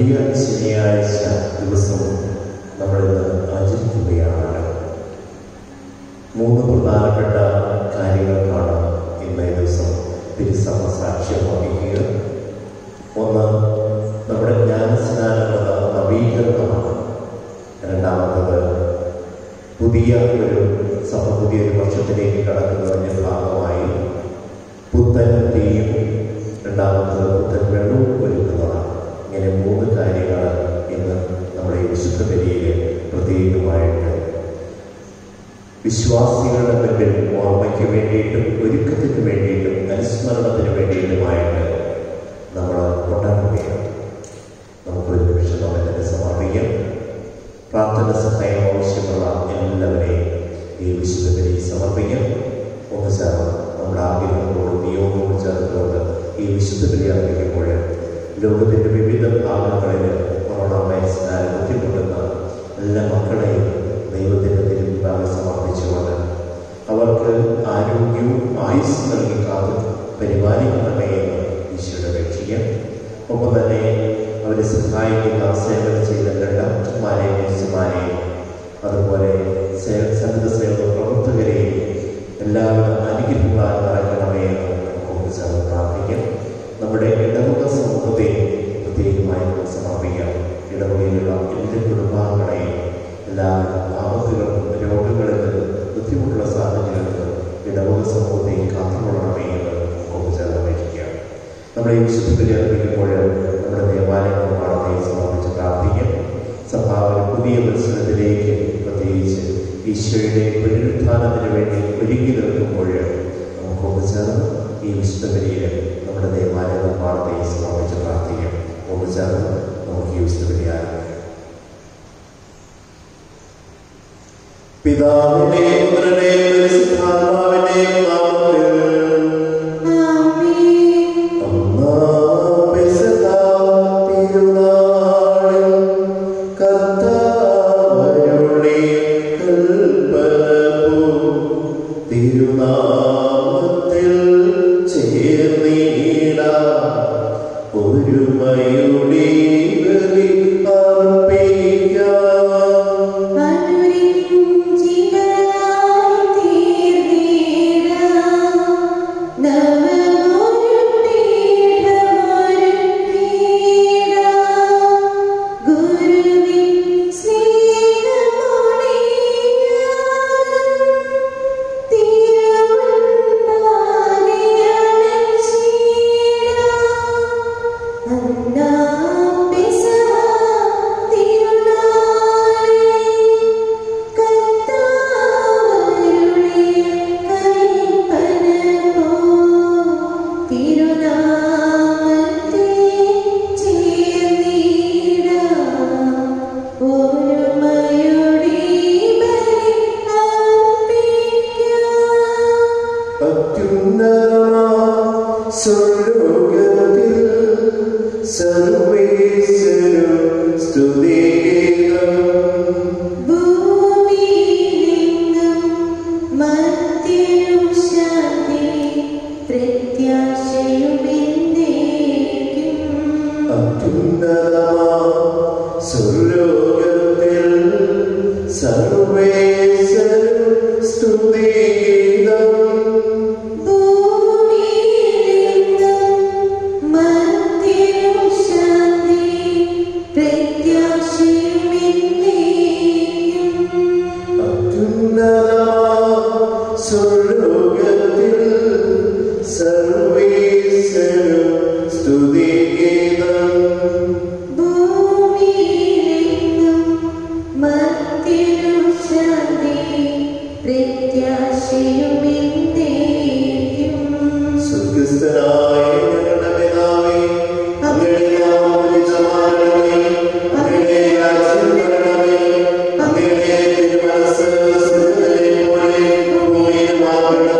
പുതിയ ശനിയാഴ്ച ദിവസം നമ്മളിന്ന് ആചരിക്കുകയാണ് മൂന്ന് പ്രധാനപ്പെട്ട കാര്യങ്ങൾക്കാണ് ഇന്നേ ദിവസം തിരുസഭ സാക്ഷ്യം വഹിക്കുക ഒന്ന് നമ്മുടെ ജ്ഞാനസ്നാനമുള്ള നവീകരണമാണ് രണ്ടാമത്തത് പുതിയ ഒരു സഭ പുതിയൊരു വർഷത്തിലേക്ക് കടക്കുന്നതിൻ്റെ ഭാഗമായി പുത്തൻ തീയും രണ്ടാമത്തത് പുത്തൻ വെള്ളവും ഒരുക്കുന്നതാണ് ഇങ്ങനെ മൂന്ന് കാര്യങ്ങൾ ഇന്ന് നമ്മുടെ ഈ വിശുദ്ധ ബലിയിൽ പ്രത്യേകമായിട്ട് വിശ്വാസികളുടെ മുൻപിൽ ഓർമ്മയ്ക്ക് വേണ്ടിയിട്ടും ഒരുക്കത്തിന് വേണ്ടിയിട്ടും അനുസ്മരണത്തിന് വേണ്ടിയിട്ടുമായിട്ട് നമ്മൾ കൊണ്ടാടുകയാണ് നമുക്കൊരു നിമിഷം നമ്മെ തന്നെ സമർപ്പിക്കാം പ്രാർത്ഥന സഹായം ആവശ്യമുള്ള എല്ലാവരെയും ഈ വിശുദ്ധ ബലി സമർപ്പിക്കാം ഒന്ന് ചേർന്ന് നമ്മുടെ ആഗ്രഹങ്ങളോട് നിയോഗവും ചേർത്തുകൊണ്ട് ഈ വിശുദ്ധ ബലി അർപ്പിക്കുമ്പോൾ ലോകത്തിന്റെ വിവിധ ഭാഗങ്ങളിൽ കൊറോണ വൈറസിനാൽ ബുദ്ധിമുട്ടുന്ന എല്ലാ മക്കളെയും ദൈവത്തിന്റെ തിരുമുമ്പാകെ സമർപ്പിച്ചുകൊണ്ട് അവർക്ക് ആരോഗ്യവും ആയുസ് നൽകി കാത്തു പരിപാലിക്കണമേ എന്ന് ഈശോയുടെ അപേക്ഷിക്കാം ഒപ്പം തന്നെ അവരെ സഹായിക്കുന്ന സേവന ചെയ്ത എല്ലാ ഡോക്ടർമാരെയും നഴ്സുമാരെയും അതുപോലെ സേ- സന്നദ്ധ സേവന പ്രവർത്തകരെയും എല്ലാവിധ അനുഗ്രഹങ്ങളാൽ നിറയ്ക്കണമേ എന്ന് നമുക്ക് ചേർന്ന് പ്രാർത്ഥിക്കാം നമ്മുടെ ഇടവക സമൂഹത്തെ പ്രത്യേകമായി നമുക്ക് സമർപ്പിക്കാം ഇടവകയിലുള്ള എല്ലാ കുടുംബാംഗങ്ങളെയും എല്ലാവിധ ആപത്തുകൾക്കും രോഗങ്ങളിൽ നിന്ന് ബുദ്ധിമുട്ടുള്ള സാഹചര്യങ്ങളിൽ നിന്ന് ഇടവക സമൂഹത്തെയും കാത്തുകൊള്ളണമേ എന്ന് നമുക്ക് ചേർന്ന് അപേക്ഷിക്കാം നമ്മുടെ ഈ വിശുദ്ധത്തിൽ അർപ്പിക്കുമ്പോൾ നമ്മുടെ ദേവാലയ നിർമ്മാണത്തെ സമർപ്പിച്ച് പ്രാർത്ഥിക്കാം സഭാവിന് പുതിയ മത്സരത്തിലേക്ക് പ്രത്യേകിച്ച് ഈശോയുടെ പുനരുത്ഥാനത്തിന് വേണ്ടി ഒരുങ്ങി നിൽക്കുമ്പോൾ നമുക്ക് ഒന്ന് ചേർന്ന് ഈ വിശുദ്ധ ബലിയിൽ നമ്മുടെ ദേവാലയ നിർമ്മാണത്തെ സമർപ്പിച്ച് പ്രാർത്ഥിക്കാം ഒന്ന് ചേർന്ന് നമുക്ക് ഈ വിശുദ്ധ ബലി ആരംഭിക്കാം പിതാവിന്റെയും പുത്രന്റെയും പരിശുദ്ധാത്മാവിന്റെയും നാമത്തിൽ തിരുനാമത്തിൽ ചേർന്നീട ഒരുമയുടെ ബലി അർപ്പിക്കാം സ്വർലോകത്തിൽ സർവേശ്വരം സ്തുതിഗീതം അത്യുന്നതമാ സ്വർലോകത്തിൽ സർവേശ്വരം സ്തുതിഗീതം അത്യുന്നതമാ സ്വർലോകത്തിൽ സർവേശ്വരം സ്തുതിഗീതം സ്വർഗസ്ഥനായ ഞങ്ങളുടെ പിതാവേ, അങ്ങയുടെ നാമം ഉന്നതമാകണമേ. അങ്ങയുടെ രാജ്യം വരണമേ. അങ്ങയുടെ തിരുമനസ്സ് സ്വർഗ്ഗത്തിലെ പോലെ ഭൂമിയിലുമാകണമേ.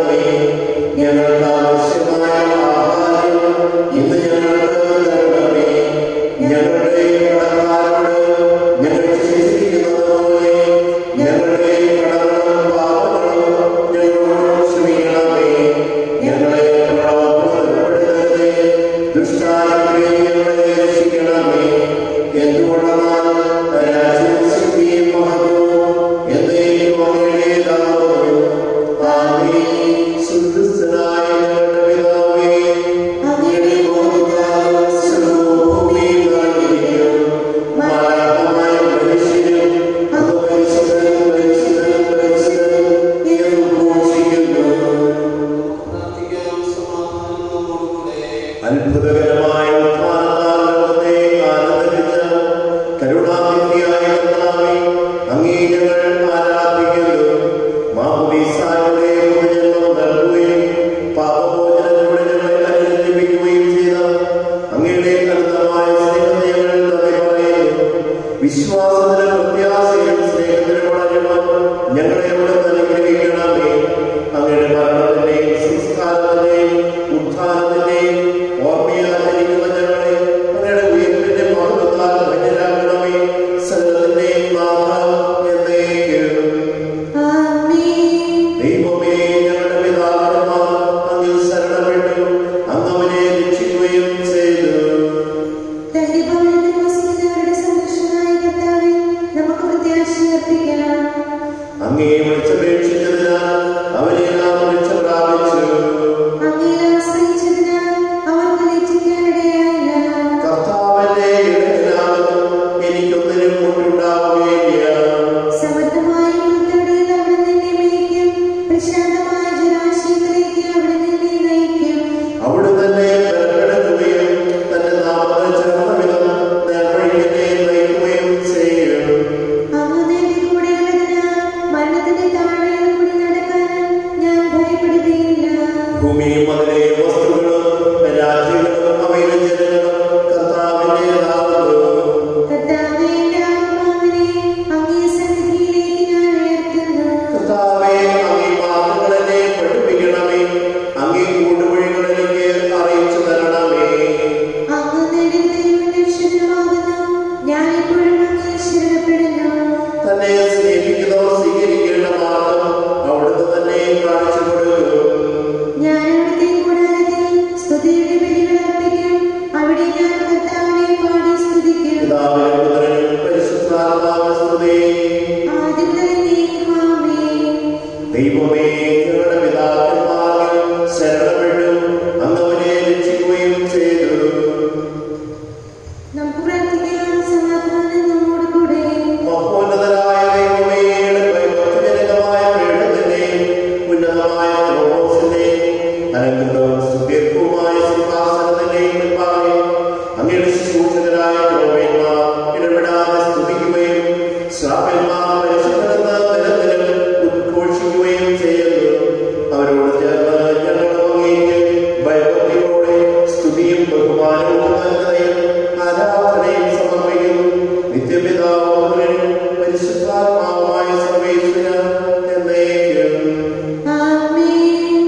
പ്രശാന്തമായ ജലാശയത്തിലേക്ക് അവിടുന്ന് എന്നെ നയിക്കും അവിടെ തന്നെ ബലപ്പെടുത്തുകയും തന്റെ നാമത്തിൽ ചേർന്ന വിധം നേർവഴിയെ നയിക്കുകയും ചെയ്യും അങ്ങ് എന്റെ കൂടെയുള്ളതിനാൽ മരണത്തിന്റെ താഴെയിൽ കൂടി നടക്കാൻ ഞാൻ ഭയപ്പെടുകയില്ല ഭൂമിയും അതിലെ വസ്തുക്കളും രാജ്യങ്ങളും അവയിലെ ജനങ്ങളും കർത്താവിൻ്റെതാകുന്നു കർത്താവേ, എന്റെ ആത്മാവിനെ അങ്ങേ സന്നിധിയിലേക്ക് ഞാൻ ഉയർത്തുന്നു. കർത്താവേ അങ്ങേ മാർഗങ്ങളെ പഠിപ്പിക്കണമേ അങ്ങേ കൂടുവഴികൾ എനിക്ക് അറിയിച്ചു തരണമേ അങ്ങ് നെടുന്തയും രക്ഷകനുമാകുന്നു. ഞാൻ എപ്പോഴും അങ്ങേ ശരണപ്പെടുന്നു. തന്നെ സ്നേഹിക്കുന്നവർ സ്വീകരിക്കേണ്ട മാർഗം അവിടുന്ന് തന്നെ കാണിച്ചു കൊടുക്കും ഞാൻ അവിടുത്തെ കൂടാരത്തിൽ സ്തുതിയുടെ ബലികൾ അർപ്പിക്കും. അവിടെ ഞാൻ കർത്താവിനെ പാടി സ്തുതിക്കും. പിതാവിനും പുത്രനും പരിശുദ്ധാത്മാവിനും സ്തുതി. ആദ്യം മുതൽ എന്നേക്കും ആമേൻ. ദൈവമേ ഞങ്ങളുടെ പിതാക്കന്മാരിൽ ശരണപ്പെട്ടു അങ്ങവനെ രക്ഷിക്കുകയും ചെയ്തു നമുക്ക് പ്രാർത്ഥിക്കാം സമാധാനം നമ്മോട് കൂടെ മഹോന്നതനായ ദൈവമേ ഭക്തിജനകമായ പീഠത്തിന്റെയും ഉന്നതമായ ക്രോസിന്റെയും അനന്തവും സുദീർഘവുമായ സിംഹാസനത്തിന്റെയും മുൻപാകെ അങ്ങയുടെ ശുശ്രൂഷകരായ ക്രോവേന്മാർ ഇടപെടാതെ സ്തുതിക്കുകയും ശ്രാപ്പന്മാർ പരിശുദ്ധനെന്ന നിരന്തരം ഉദ്ഘോഷിക്കുകയും ചെയ്യുന്നു അവരോട് ചേർന്ന് ഞങ്ങൾ അങ്ങേക്ക് ഭയഭക്തിയോടെ സ്തുതിയും ബഹുമാനവും നൽകുകയും ആരാധനയും സമർപ്പിക്കുന്നു നിത്യപിതാവും പരിശുദ്ധാത്മാവുമായ സർവേശ്വര എന്നേക്കും ആമേൻ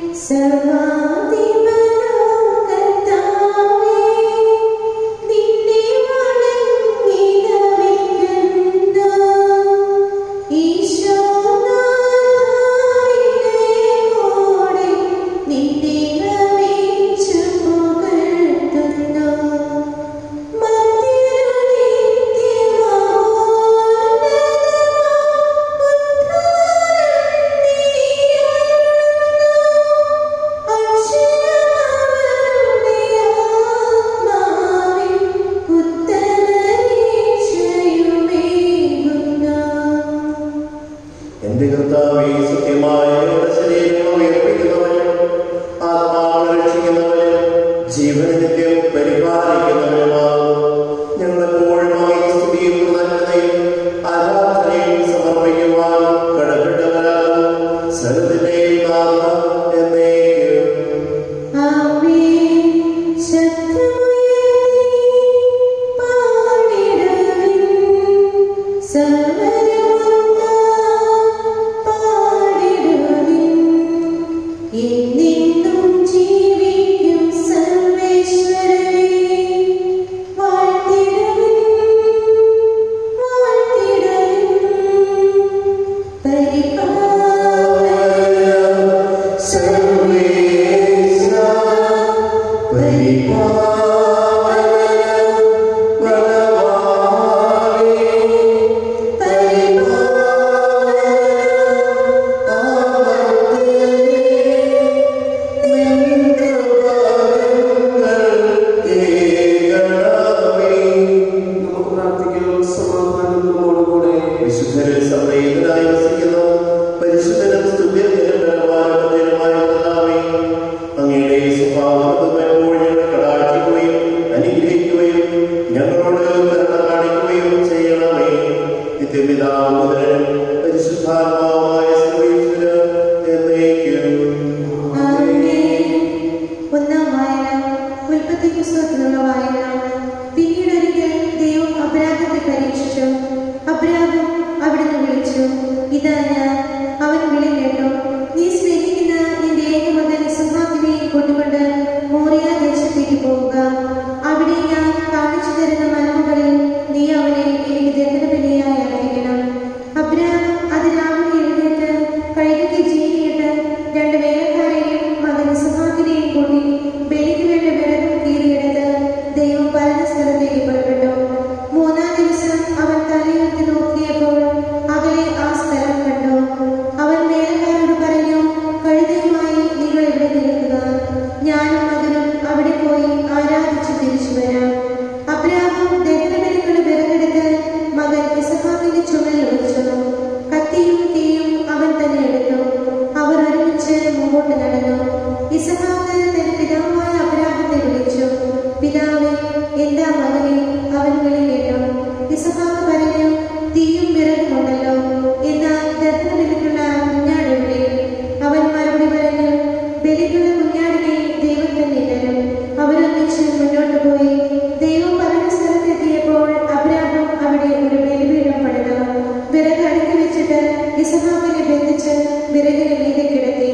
സർവാധിപനാം കർത്താവേ നിന്നെ വണങ്ങി നമിക്കുന്നു ഈശോനാഥനോടെ നിന്നെ നമിച്ചു പുകഴ്ത്തുന്നു മധ്യനിത്യമാ പേരുള്ള കുഞ്ഞാടിനെ ദൈവം തന്നെ തരും അവരൊന്നിച്ച് മുന്നോട്ട് പോയി ദൈവം പറഞ്ഞ സ്ഥലത്തെത്തിയപ്പോൾ അബ്രാഹം അവിടെ ഒരു ബലിപീഠം പണിതു വിറക് അടുക്കി വെച്ചിട്ട് ഇസഹാക്കിനെ ബന്ധിച്ച് വിറകിന് മീതെ കിടത്തി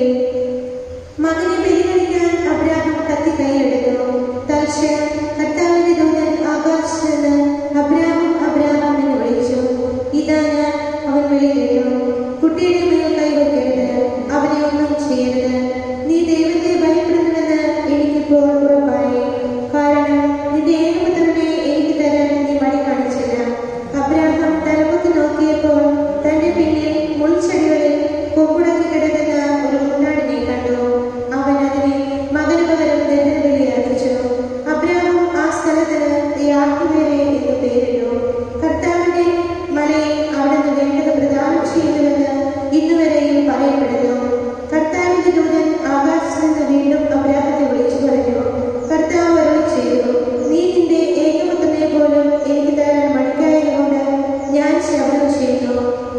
മകനെ ബലികഴിക്കാൻ അബ്രാഹം കത്തി കൈയെടുത്തു തൽക്ഷണം കർത്താവിന്റെ ദൂതൻ ആകാശത്ത് നിന്ന് അബ്രാഹം അബ്രാഹം എന്ന് വിളിച്ചു ഇതാ ഞാൻ അവൻ വിളി കേട്ടു കുട്ടിയുടെ മേൽ കൈവയ്ക്കരുത് അവനെ ഒന്നും ചെയ്യരുത് നീ ദൈവത്തെ ഭയപ്പെടുന്നുവെന്ന് എനിക്കിപ്പോൾ ഉറപ്പായി കാരണം നിന്റെ ഏകപുത്രനെ എനിക്ക് തരാൻ നീ മടി കാണിച്ചില്ല അബ്രാഹം തലമുക്ക് നോക്കിയപ്പോൾ തന്റെ പിന്നിൽ മുൾച്ചെടികളിൽ കൊമ്പുടക്കി കിടക്കുന്ന ഒരു മുന്നാടിനെ കണ്ടു അവൻ അതിനെ മകന് പകരം ദഹനബലി അർപ്പിച്ചു അബ്രാഹം ആ സ്ഥലത്തിന് യാഹുവേരെ എന്ന് പേരിട്ടു കർത്താവിന്റെ മലയെ അവിടുന്ന് വേണ്ടത് പ്രദാനം ചെയ്യുന്നുവെന്ന് ഇന്നുവരെയും പറയപ്പെടുന്നു കർത്താവിന്റെ ദൂതൻ ആകാശത്ത് നിന്ന് വീണ്ടും അബ്രാഹത്തെ വിളിച്ചു പറഞ്ഞു കർത്താവ് അരുളി ചെയ്തു നീ നിന്റെ ഏകപുത്രനെ പോലും എനിക്ക് തരാൻ മടിക്കായതുകൊണ്ട് ഞാൻ ശബ്ദം ചെയ്യുന്നു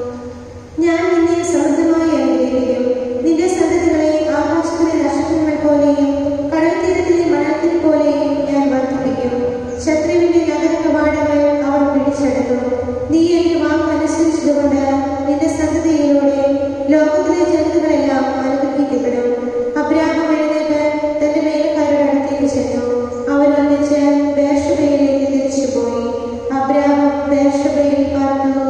ഞാൻ നിന്നെ സമൃദ്ധമായി അനുഗ്രഹിക്കും നിന്റെ സന്തതികളെ ആകാശത്തിലെ നക്ഷത്രങ്ങൾ പോലെയും കടൽ തീരത്തിലെ മണത്തിൽ പോലെയും ഞാൻ വർദ്ധിപ്പിക്കും ശത്രുവിന്റെ നഗര കവാടങ്ങൾ അവർ പിടിച്ചെടുത്തു നീ എന്റെ വാക്ക് അനുസരിച്ചതുകൊണ്ട് നിന്റെ സന്തതിയിലൂടെ ലോകത്തിലെ ജനതകളെല്ലാം അനുഗ്രഹിക്കപ്പെടും അബ്രാഹം എഴുന്നേറ്റ് തന്റെ വേലക്കാരുടെ അടുത്തേക്ക് ചെന്നു അവർ ഒന്നിച്ച് ബേർഷബയിലേക്ക് തിരിച്ചുപോയി അബ്രാഹം ബേർഷബയിൽ പറഞ്ഞു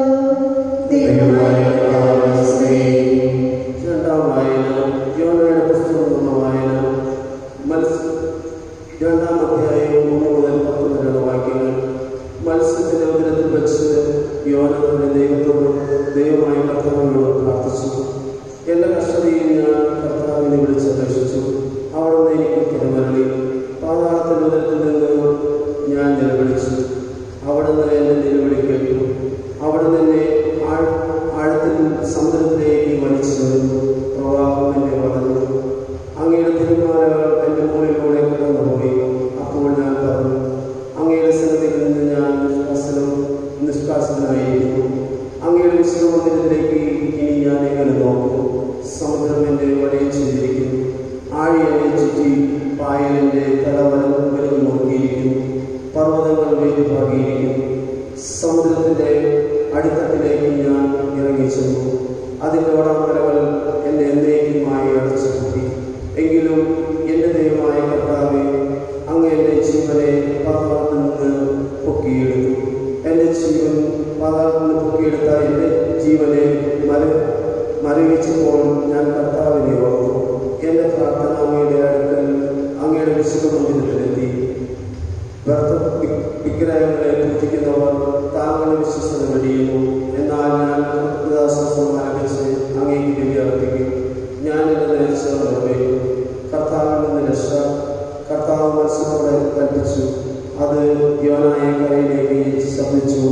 ദൈവമായ കർത്താവിന്റെ സ്തുതി. രണ്ടാം വായന യോനയുടെ പുസ്തകം എന്ന വായന മത്സ്യ രണ്ടാം അധ്യായം മൂന്ന് മുതൽ പത്ത് വരെയുള്ള വാക്യങ്ങൾ മത്സ്യത്തിന്റെ ഉദരത്തിൽ വെച്ച് യോന തന്റെ ദൈവത്തോട് ദൈവമായ കർത്താവിനോട് പ്രാർത്ഥിച്ചു എന്റെ കഷ്ടതയിൽ ഞാൻ കർത്താവിനെ വിളിച്ചപേക്ഷിച്ചു അവിടുന്ന് എനിക്ക് തിരുമരളി പാതാളത്തിന്റെ ഉദരത്തിൽ നിന്ന് ഞാൻ നിലവിളിച്ചു അവിടുന്ന് എന്റെ നിലവിളി കേട്ടു അവിടുന്ന് എന്നെ ആഴ് ആഴത്തിൽ സമുദ്രത്തിലേക്ക് വലിച്ചു പ്രവാഹം എന്നെ വളർന്നു അങ്ങയുടെ തിരുമാലകൾ എൻ്റെ മുകളിലൂടെ കടന്നുപോയി അപ്പോൾ ഞാൻ പറഞ്ഞു അങ്ങയുടെ സന്നിധിയിൽ നിന്ന് ഞാൻ നിഷ്കാസനം നിഷ്കാസനായിരിക്കും അങ്ങയുടെ വിശ്രമത്തിലേക്ക് ഇനി ഞാൻ എങ്ങനെ നോക്കും സമുദ്രം എൻ്റെ വലയം ചെയ്തിരിക്കുന്നു ആഴി എന്നെ ചുറ്റി പായലിൻ്റെ തലവരം വരും നോക്കിയിരിക്കുന്നു പർവ്വതങ്ങൾ വേദിഭാഗിയിരിക്കുന്നു സമുദ്രത്തിന്റെ അടിത്തട്ടിലേക്ക് ഞാൻ ഇറങ്ങി ചെന്നു അതിന്റെ വടംവരകൾ എന്നെ എന്നേക്കുമായി അടച്ചു കൂട്ടി എങ്കിലും എന്റെ ദൈവമായ കർത്താവെ അങ്ങ് എന്റെ ജീവനെ പാതാളത്തിൽ നിന്ന് പൊക്കിയെടുത്തു എന്റെ ജീവൻ പാതാളത്തിൽ നിന്ന് പൊക്കിയെടുത്ത എന്റെ ജീവനെ മര മരവിച്ചപ്പോൾ ഞാൻ കർത്താവിനെ ഓർത്തു എന്റെ പ്രാർത്ഥന അങ്ങയുടെ അടുക്കൽ അങ്ങയുടെ വിശുദ്ധ മന്ദിരത്തിലെത്തി വ്യർത്ഥ വി- വിഗ്രഹങ്ങളെ പൂജിക്കുന്നവർ താങ്കളുടെ വിശ്വസത വെടിയുന്നു എന്നാൽ ഞാൻ കൃതദാസം ആരംഭിച്ച് അങ്ങേക്ക് ബലി അർപ്പിക്കും ഞാൻ എന്റെ നേർച്ച നിറവേറ്റും കർത്താവിൽ നിന്ന് രക്ഷ കർത്താവ് മത്സ്യത്തോടെ കൽപ്പിച്ചു അത് യോനായ കരയിലേക്ക് ശബ്ദിച്ചു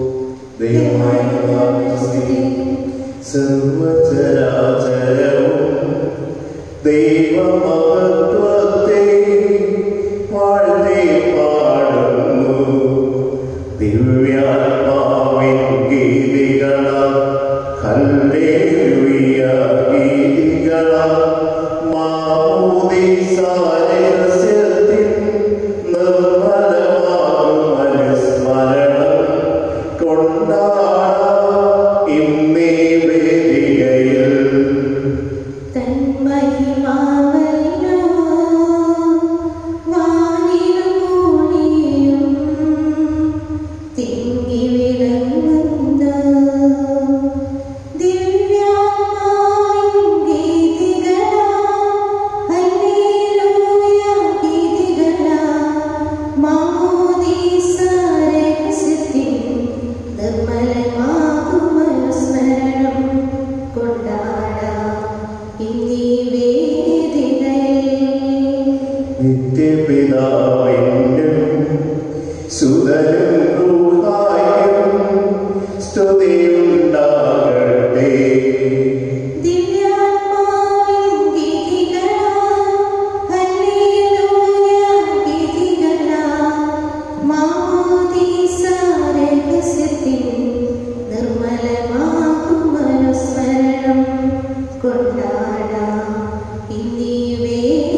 ദൈവമായ കർത്താവിന്റെ സ്തുതി. സർവ്വചരാചരവും ദൈവമഹത്വത്തെ വാഴ്ത്തി പാടുന്നു ദിവ്യാത്മാവിൻ ഗീതികള ഹല്ലേലൂയ ഗീതികള മാമോദീസാരസ്യത്തിൻ നിർമ്മലമാകും അനുസ്മരണം കൊണ്ടാടാം ഇന്നീ വേദികയിൽ തൻ മഹിമാവല്ലോ വാനിലും ഭൂമിയിലും തിങ്ങി വിളങ്ങുന്ന ദിവ്യാത്മാവിൻ ഗീതികളാം ഹല്ലേലൂയ ഗീതികളാം മാമോദീസ രഹസ്യത്തിൻ നിർമ്മലമാകും അനുസ്മരണം കൊണ്ടാടാം ഇന്നീ വേദികളിൽ നിത്യപിതാവിനും സുതനും റൂഹായും സ്തുതിയുണ്ടാകട്ടെ ദിവ്യാത്മാവിൻ ഗീതികളാം ഹല്ലേലൂയ ഗീതികളാം മാമോദീസ രഹസ്യത്തിൻ നിർമ്മലമാകും അനുസ്മരണം കൊണ്ടാടാം ഇന്നീ വേദികളിൽ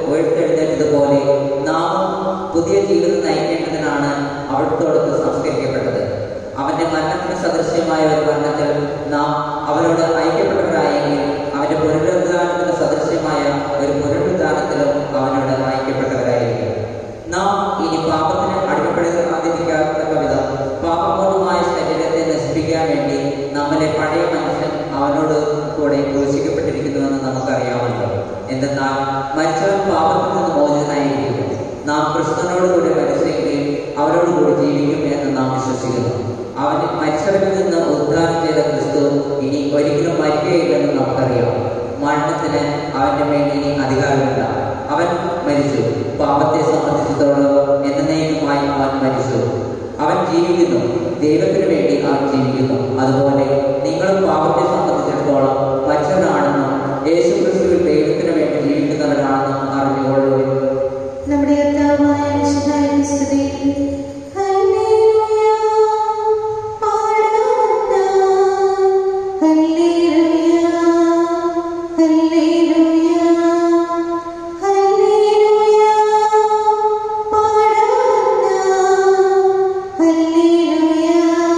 ഉയർത്തെഴുന്നേറ്റതുപോലെ നാമും പുതിയ ജീവിതം നയിക്കേണ്ടതിനാണ് അവിടുത്തോടൊത്ത് സംസ്കരിക്കപ്പെട്ടത് അവന്റെ മരണത്തിന് സദൃശ്യമായ ഒരു മരണത്തിൽ നാം അവനോട് ഐക്യപ്പെട്ടവരായെങ്കിൽ അവന്റെ പുനരുദ്ധാനത്തിന് സദൃശ്യമായ ഒരു പുനരുദ്ധാനത്തിലും അവനോട് ഐക്യപ്പെട്ടവരായിരിക്കും നാം ഇനി പാപത്തിന് അടിമപ്പെടാതിരിക്കാത്ത വിധം പാപപൂർണമായ ശരീരത്തെ നശിപ്പിക്കാൻ വേണ്ടി നമ്മളെ പഴയ മനുഷ്യൻ അവനോട് കൂടെ ക്രൂശിക്കപ്പെട്ടിരിക്കുന്നുവെന്ന് നമുക്കറിയാമല്ലോ എന്തെന്നാൽ മരിച്ചവൻ പാപത്തിൽ നിന്ന് മോചിതനായിരിക്കും നാം ക്രിസ്തുവിനോട് കൂടെ മരിച്ചെങ്കിൽ അവരോട് കൂടി ജീവിക്കും എന്ന് നാം വിശ്വസിക്കുന്നു അവൻ മരിച്ചവരിൽ നിന്ന് ഉദ്ധാനം ചെയ്ത ക്രിസ്തു ഇനി ഒരിക്കലും മരിക്കുകയില്ലെന്ന് നമുക്കറിയാം മരണത്തിന് അവന്റെ മേൽ ഇനി അധികാരമില്ല അവൻ മരിച്ചു പാപത്തെ സംബന്ധിച്ചിടത്തോളം എന്നേക്കുമായി അവൻ മരിച്ചു അവൻ ജീവിക്കുന്നു ദൈവത്തിന് വേണ്ടി അവൻ ജീവിക്കുന്നു അതുപോലെ നിങ്ങളും പാപത്തെ സംബന്ധിച്ചിടത്തോളം മരിച്ചവരാണെന്നും യേശു ക്രിസ്തുവിൽ ദൈവത്തിന് വേണ്ടി ജീവിക്കുന്നവരാണെന്നും അറിഞ്ഞുകൊള്ളുവിൻ നമ്മുടെ കർത്താവായ മിശിഹായുടെ സ്തുതി. ഹല്ലേലൂയ. പാടാം നാം. ഹല്ലേലൂയ. ഹല്ലേലൂയ. ഹല്ലേലൂയ. പാടാം നാം. ഹല്ലേലൂയ.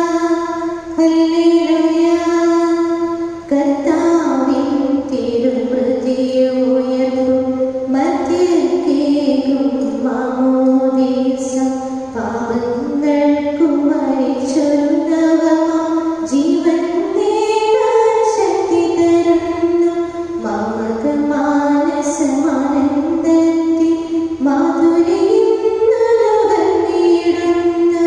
ഹല്ലേലൂയ. കർത്താവിൻ തിരുമൃതിയുയർപ്പും മധ്യക്കേകും മാമോദീസ പാപങ്ങൾക്കു മരിച്ചൊരുന്നവമാം ജീവൻ നേടാൻ ശക്തി തരുന്നു മമക മാനസമാനന്ദത്തിൽ മാധുര്യം നുകർന്നിടുന്നു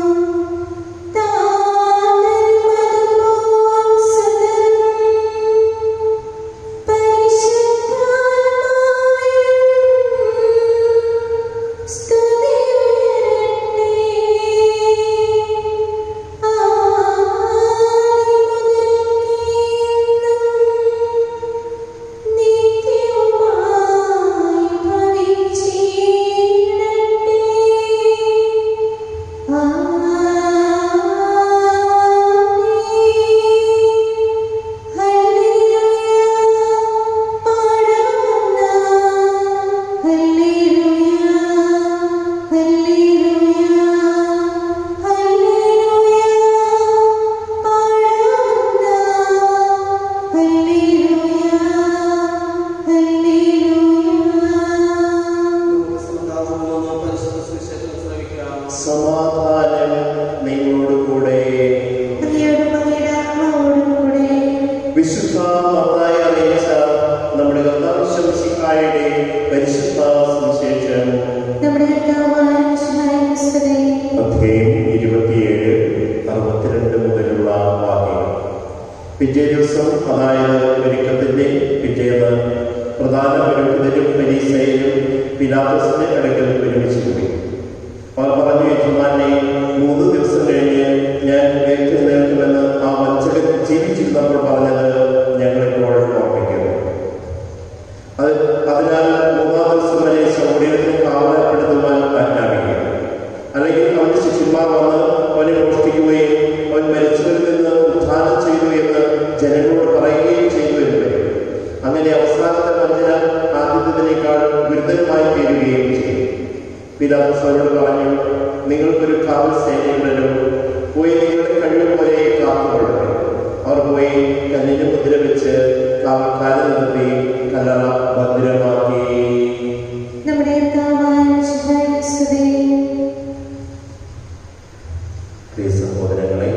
നമുക്ക് സമാധാനമൊന്ന് പരിശുദ്ധ സുവിശേഷം ശ്രമിക്കാം സമാധാനം നിങ്ങളോടുകൂടെ വിശുദ്ധ മത്തായി അറിയിച്ച നമ്മുടെ കർത്താവിശ്വസിക്കായുടെ പരിശുദ്ധ സുവിശേഷം നമ്മുടെ കർത്താവായ മിശിഹായുടെ സ്തുതി. അധ്യായം ഇരുപത്തിയേഴ് അറുപത്തിരണ്ട് മുതലുള്ള വാക്യങ്ങൾ പിറ്റേ ദിവസം അതായത് ഒരുക്കത്തിന്റെ പിറ്റേന്ന് പ്രധാന പുരോഹിതരും പരീസയിലും പിലാത്തോസിന്റെ അടുക്കൽ ഒരുമിച്ച് കൂടി അവർ പറഞ്ഞു യജമാനെ മൂന്ന് ദിവസം കഴിഞ്ഞ് ഞാൻ ഉയർത്തെഴുന്നേൽക്കുമെന്ന് ആ വഞ്ചകൻ ജീവിച്ചിരുന്നപ്പോൾ പറഞ്ഞത് ഞങ്ങളിപ്പോൾ ഓർമ്മിക്കുന്നു അത് അതിനാൽ മൂന്നാം ദിവസം വരെ ശൗര്യത്തിന് കാവലപ്പെടുത്തുവാൻ ആജ്ഞാപിക്കുക അല്ലെങ്കിൽ അവന്റെ ശിഷ്യന്മാർ വന്ന് അവനെ മോഷ്ടിക്കുകയും അവൻ മരിച്ചവരിൽ നിന്ന് ഉദ്ധാനം ചെയ്തു എന്ന് ജനങ്ങളോട് പറയുകയും ചെയ്തു എന്ന് വരും അങ്ങനെ അവസാനത്തെ വഞ്ചന ആദ്യത്തിനേക്കാൾ ഗുരുതരമായി തീരുകയും ചെയ്യും പിതാസ് അവരോട് പറഞ്ഞു നിങ്ങൾക്കൊരു കാവൽ സേനയുണ്ടല്ലോ പോയി നിങ്ങളുടെ കഴിവുപോലെ കാത്തുകൊള്ളണം അവർ പോയി കല്ലിന് മുദ്ര വെച്ച് കാവൽക്കാരെ നിർത്തി കല്ലറ ഭദ്രമാക്കി നമ്മുടെ കർത്താവായ മിശിഹായുടെ സ്തുതി. പ്രിയ സഹോദരങ്ങളെ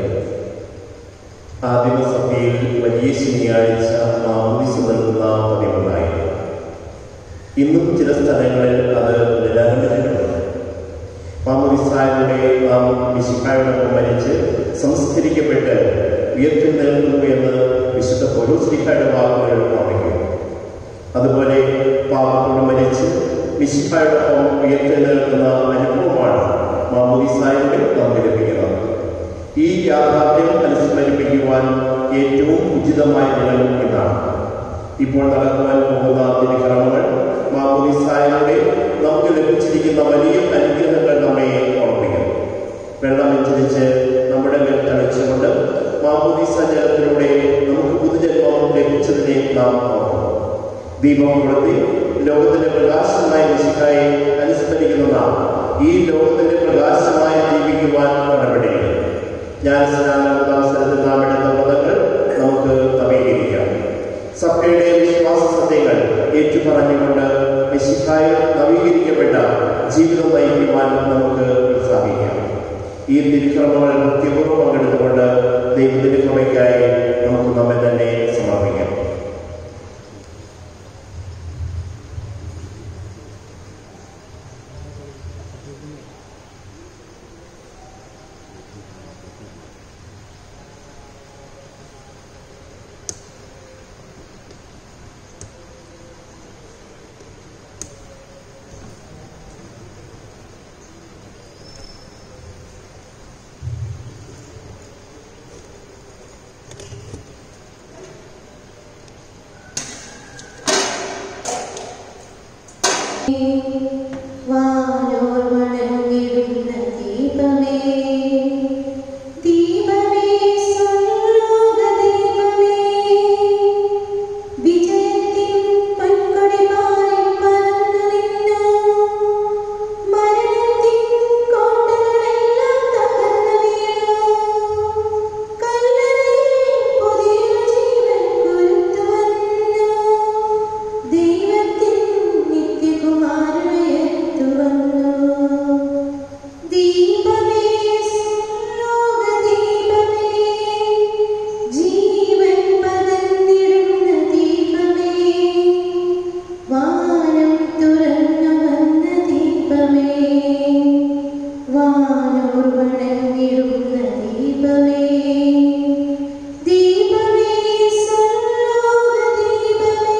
ആദിമസഭയിൽ വലിയ ശനിയാഴ്ച മാമോദിസ നൽകുന്ന പതിവുണ്ടായിരുന്നു ഇന്നും ചില സ്ഥലങ്ങളിൽ അത് പുനരാരംഭിച്ചിട്ടുണ്ട് മാമോദിസായുടെ നാം മിശിഹായോടൊപ്പം മരിച്ച് സംസ്കരിക്കപ്പെട്ട് ഉയർത്തിനിൽക്കുന്നു എന്ന് വിശുദ്ധ പൊരുശ്രീഹായുടെ വാക്കുകൾ ഓർമ്മിക്കുന്നു അതുപോലെ പാപത്തോട് മരിച്ച് മിശിഹായോടൊപ്പം ഉയർത്തിനിൽക്കുന്ന അനുഭവമാണ് മാമോദിസായുടെ നമുക്ക് ലഭിക്കുന്നത് ഈ യാഥാർത്ഥ്യം അനുസ്മരിപ്പിക്കുവാൻ ഏറ്റവും ഉചിതമായ ദിനം ഇതാണ് ഇപ്പോൾ നടക്കുവാൻ പോകുന്ന ദിനക്രമങ്ങൾ മാമോദിസായുടെ നമുക്ക് ലഭിച്ചിരിക്കുന്ന വലിയ അനുഗ്രഹങ്ങൾ നമ്മെ ഓർമ്മിക്കുന്നു വെള്ളം വെഞ്ചരിച്ച് നമ്മുടെ മേൽ തളിച്ചുകൊണ്ട് മാമോദിസ ജലത്തിലൂടെ നമുക്ക് പുതുജന്മം ലഭിച്ചതിനെ നാം ഓർക്കുന്നു ദീപം കൊളുത്തി ലോകത്തിന്റെ പ്രകാശമായ മിശിഹായി അനുസ്മരിക്കുന്ന നാം ഈ ലോകത്തിന്റെ പ്രകാശമായി ജീവിക്കുവാൻ കടപ്പെട്ടിരിക്കുന്നു ഞാൻ സ്നാനമുള്ള അവസരത്തിൽ നാം എടുത്ത പദങ്ങൾ നമുക്ക് നവീകരിക്കാം സഭയുടെ വിശ്വാസ സത്യങ്ങൾ ഏറ്റുപറഞ്ഞുകൊണ്ട് മിശിഹായി നവീകരിക്കപ്പെട്ട ജീവിതം നയിക്കുവാൻ നമുക്ക് ഉത്സാഹിക്കാം ഈ തിരുക്രമങ്ങൾ കൃത്യപൂർവ്വം പങ്കെടുത്തുകൊണ്ട് ദൈവത്തിന്റെ കൃപയ്ക്കായി നമുക്ക് നമ്മെ തന്നെ സമർപ്പിക്കാം വാനോർ വണങ്ങിടുന്ന ദീപമേ ദീപമേ സ്വർലോക ദീപമേ വിജയത്തിൻ പൊൻകൊടി പാറി പറന്നു നിന്നു മരണത്തിൻ കോട്ടകളെല്ലാം തകർന്നു വീണു കല്ലറയിൽ പുതിയൊരു ജീവൻ കൊരുത്തു വന്നു ദൈവത്തിൻ നിത്യകുമാരനയത്തു വന്നു ദീപമേ ലോക ദീപമേ ജീവൻ പകർന്നിടുന്ന ദീപമേ വാനം തുറന്നു വന്ന ദീപമേ വാനോർ വണങ്ങിടുന്ന ദീപമേ ദീപമേ സ്വർലോക ദീപമേ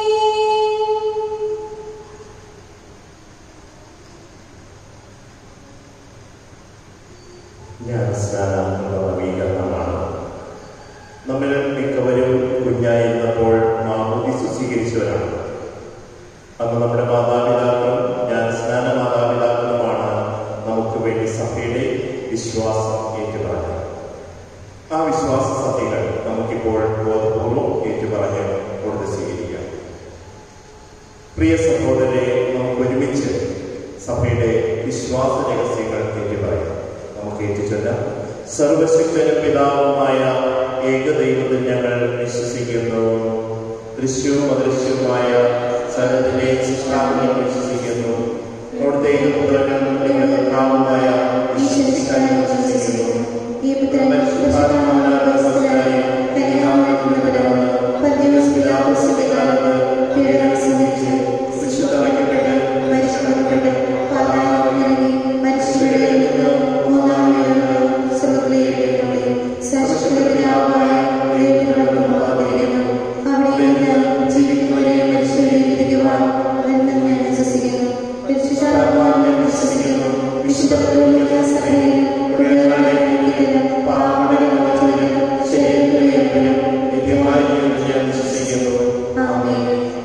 ഞാൻ സ്നാനാത്മക നവീകരണമാണ് നമ്മിൽ മിക്കവരും കുഞ്ഞായിരുന്നപ്പോൾ മാമോദിസ് സ്വീകരിച്ചവരാണ് അന്ന് നമ്മുടെ മാതാപിതാക്കളും ഞാൻ സ്നാന മാതാപിതാക്കളുമാണ് നമുക്ക് വേണ്ടി സഭയുടെ വിശ്വാസം ഏറ്റുപറഞ്ഞത് ആ വിശ്വാസ സത്യങ്ങൾ നമുക്കിപ്പോൾ ബോധപൂർവം ഏറ്റുപറഞ്ഞ് കൊടുത്ത് സ്വീകരിക്കാം പ്രിയ സഹോദരരെ നമുക്ക് ഒരുമിച്ച് സഭയുടെ വിശ്വാസ രഹസ്യങ്ങൾ ഏറ്റുപറയാം നമുക്ക് ഏറ്റുചൊല്ലാം സർവശക്തനും പിതാവുമായ ഏകദൈവത്തിൽ ഞങ്ങൾ വിശ്വസിക്കുന്നു ദൃശ്യവും അദൃശ്യവുമായ സകലത്തിലെ ശിക്ഷാവിനെ വിശ്വസിക്കുന്നു അവിടുത്തെ പുത്രനും ഞങ്ങളുടെ കർത്താവുമായ വിശ്വസിക്കാൻ വിശ്വസിക്കുന്നു ഈ പുത്രൻ പരിശുദ്ധാത്മാവിനാൽ ഗർഭസ്ഥനായി കന്യാമറിയപ്പെടുന്നവനാണ്. പന്തിയോസ് പിലാത്തോസിന്റെ കാലത്ത് പീഡനം സഹിച്ച് ക്രൂശിക്കപ്പെട്ട് മരിച്ചുകൊടുക്കപ്പെട്ട് പാതാളത്തിൽ ഇറങ്ങി മരിച്ചവരുടെ ഇടയിൽ നിന്ന് മൂന്നാം നാൾ സ്വർഗ്ഗത്തിലേക്ക് എഴുന്നള്ളി. സർവ്വശക്തന്റെ പിതാവായ ദൈവത്തിനോട് മഹത്വപ്പെടുന്നു. അവിടെ നിന്ന് ജീവിക്കുന്നവരെയും മരിച്ചവരെയും വിധിക്കുവാൻ വരുമെന്ന് ഞാൻ വിശ്വസിക്കുന്നു. പരിശുദ്ധാത്മാവിൽ ഞാൻ വിശ്വസിക്കുന്നു. വിശുദ്ധ കത്തോലിക്ക സഭയിൽ കുടിയേറാൻ പാപങ്ങളുടെ മോചനം ശരീരത്തിലെ ഉയർപ്പിനും നിത്യമായി ഞാൻ വിശ്വസിക്കുന്നു ആമേൻ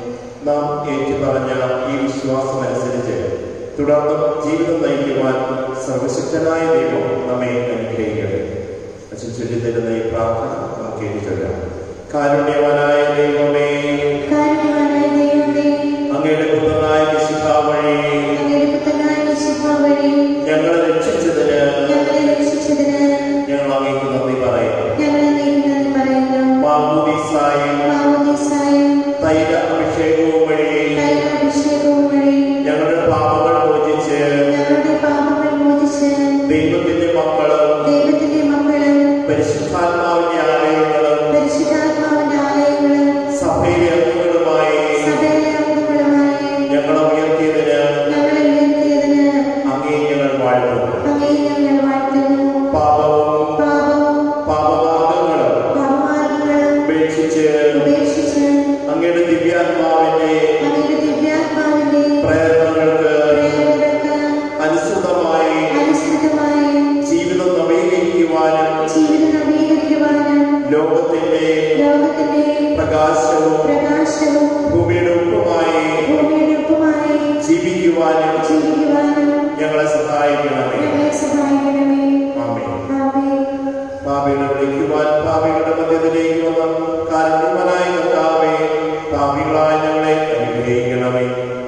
നാം ഏറ്റുപറഞ്ഞ ഈ വിശ്വാസമനുസരിച്ച് തുടർന്നും ജീവിതം നയിക്കുവാൻ സർവശക്തനായ ദൈവം നമ്മെ അനുഗ്രഹിക്കട്ടെ അച്ഛൻ ചൊല്ലിത്തരുന്ന ഈ പ്രാർത്ഥന നമുക്ക് ഏറ്റുചൊല്ലാം കാരുണ്യവാനായ ദൈവമേ കാരുണ്യവാനായ ദൈവമേ, അങ്ങയുടെ പുത്രനായ വിശുദ്ധ വഴി അങ്ങയുടെ പുത്രനായ മിശിഹാ വഴി ഞങ്ങളെ രക്ഷിച്ചതിന് ഞങ്ങളെ രക്ഷിച്ചതിന് ഞങ്ങൾ അങ്ങേക്ക് നന്ദി പറയുന്നു ഞങ്ങൾ അങ്ങേക്ക് നന്ദി പറയുന്നു. മാമുദീസായും മാമോദീസായും തൈല അഭിഷേകവും വഴി തൈലാഭിഷേകവും വഴി ഞങ്ങളുടെ പാപങ്ങൾ മോചിച്ച് ഞങ്ങളുടെ പാപങ്ങൾ മോചിച്ച് ദൈവത്തിന്റെ മക്കളും ദൈവത്തിന്റെ മക്കളും പരിശുദ്ധാത്മാവിന്റെ ആലയങ്ങളും പരിശുദ്ധാത്മാവിന്റെ ആലയങ്ങളും സഭയിലെ അംഗങ്ങളുമായി സഭയിലെ അംഗങ്ങളുമായി ഞങ്ങളെ ഉയർത്തിയതിന് ഞങ്ങളെ ഉയർത്തിയതിന് അങ്ങേ ഞങ്ങൾ വാഴ്ത്തുന്നു അങ്ങേ ഞങ്ങൾ വാഴ്ത്തുന്നു പാപവും പാപവും പാപമാർഗങ്ങളും പാപമാർഗങ്ങളും ഉപേക്ഷിച്ച് ഉപേക്ഷിച്ച് അങ്ങയുടെ ദിവ്യാത്മാവിന്റെ അങ്ങയുടെ ദിവ്യാത്മാവിന്റെ പ്രേരണകൾക്ക് പ്രേരണകൾക്ക് അനുസൃതമായി അനുസൃതമായി ജീവിതം നവീകരിക്കുവാനും ജീവിതം നവീകരിക്കുവാനും ലോകത്തിന്റെ ലോകത്തിന്റെ പ്രകാശവും പ്രകാശവും ഭൂമിയുടെ ഉപ്പുമായി ഭൂമിയുടെ ഒപ്പമായി ജീവിക്കുവാനും ജീവിക്കുവാനും ഞങ്ങളെ സഹായിക്കണമേ ഞങ്ങളെ സഹായിക്കണമേ ആമേൻ ആമേൻ പാപികളെ വിളിക്കുവാൻ പാപികളുടെ മധ്യത്തിലേക്ക് വന്ന കാരണവനായ കർത്താവേ പാപികളായ ഞങ്ങളെ അനുഗ്രഹിക്കണമേ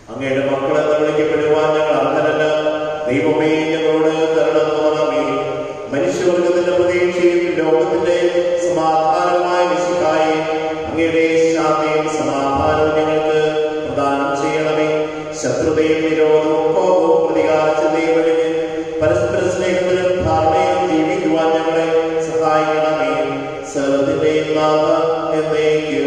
അങ്ങയുടെ മക്കളെന്ന് വിളിക്കപ്പെടുവാൻ ഞങ്ങൾ അർഹരല്ല ദൈവമേ ഞങ്ങളോട് കരുണ തോന്നണമേ മനുഷ്യവർഗത്തിന്റെ പ്രതീക്ഷയും ലോകത്തിന്റെ സമാധാനമായ വിശുദ്ധായി അങ്ങയുടെ ശാന്തിയും സമാധാനവും ഞങ്ങൾക്ക് പ്രദാനം ചെയ്യണമേ ശത്രുതയും നിരോധവും കോപവും പ്രതികാരത്തിന്റെയും വെളിഞ്ഞ് പരസ്പര സ്നേഹത്തിലും ധാരണയിലും ജീവിക്കുവാൻ ഞങ്ങളെ സഹായിക്കണമേ സർവത്തിന്റെയും നാഥ എന്നേക്കും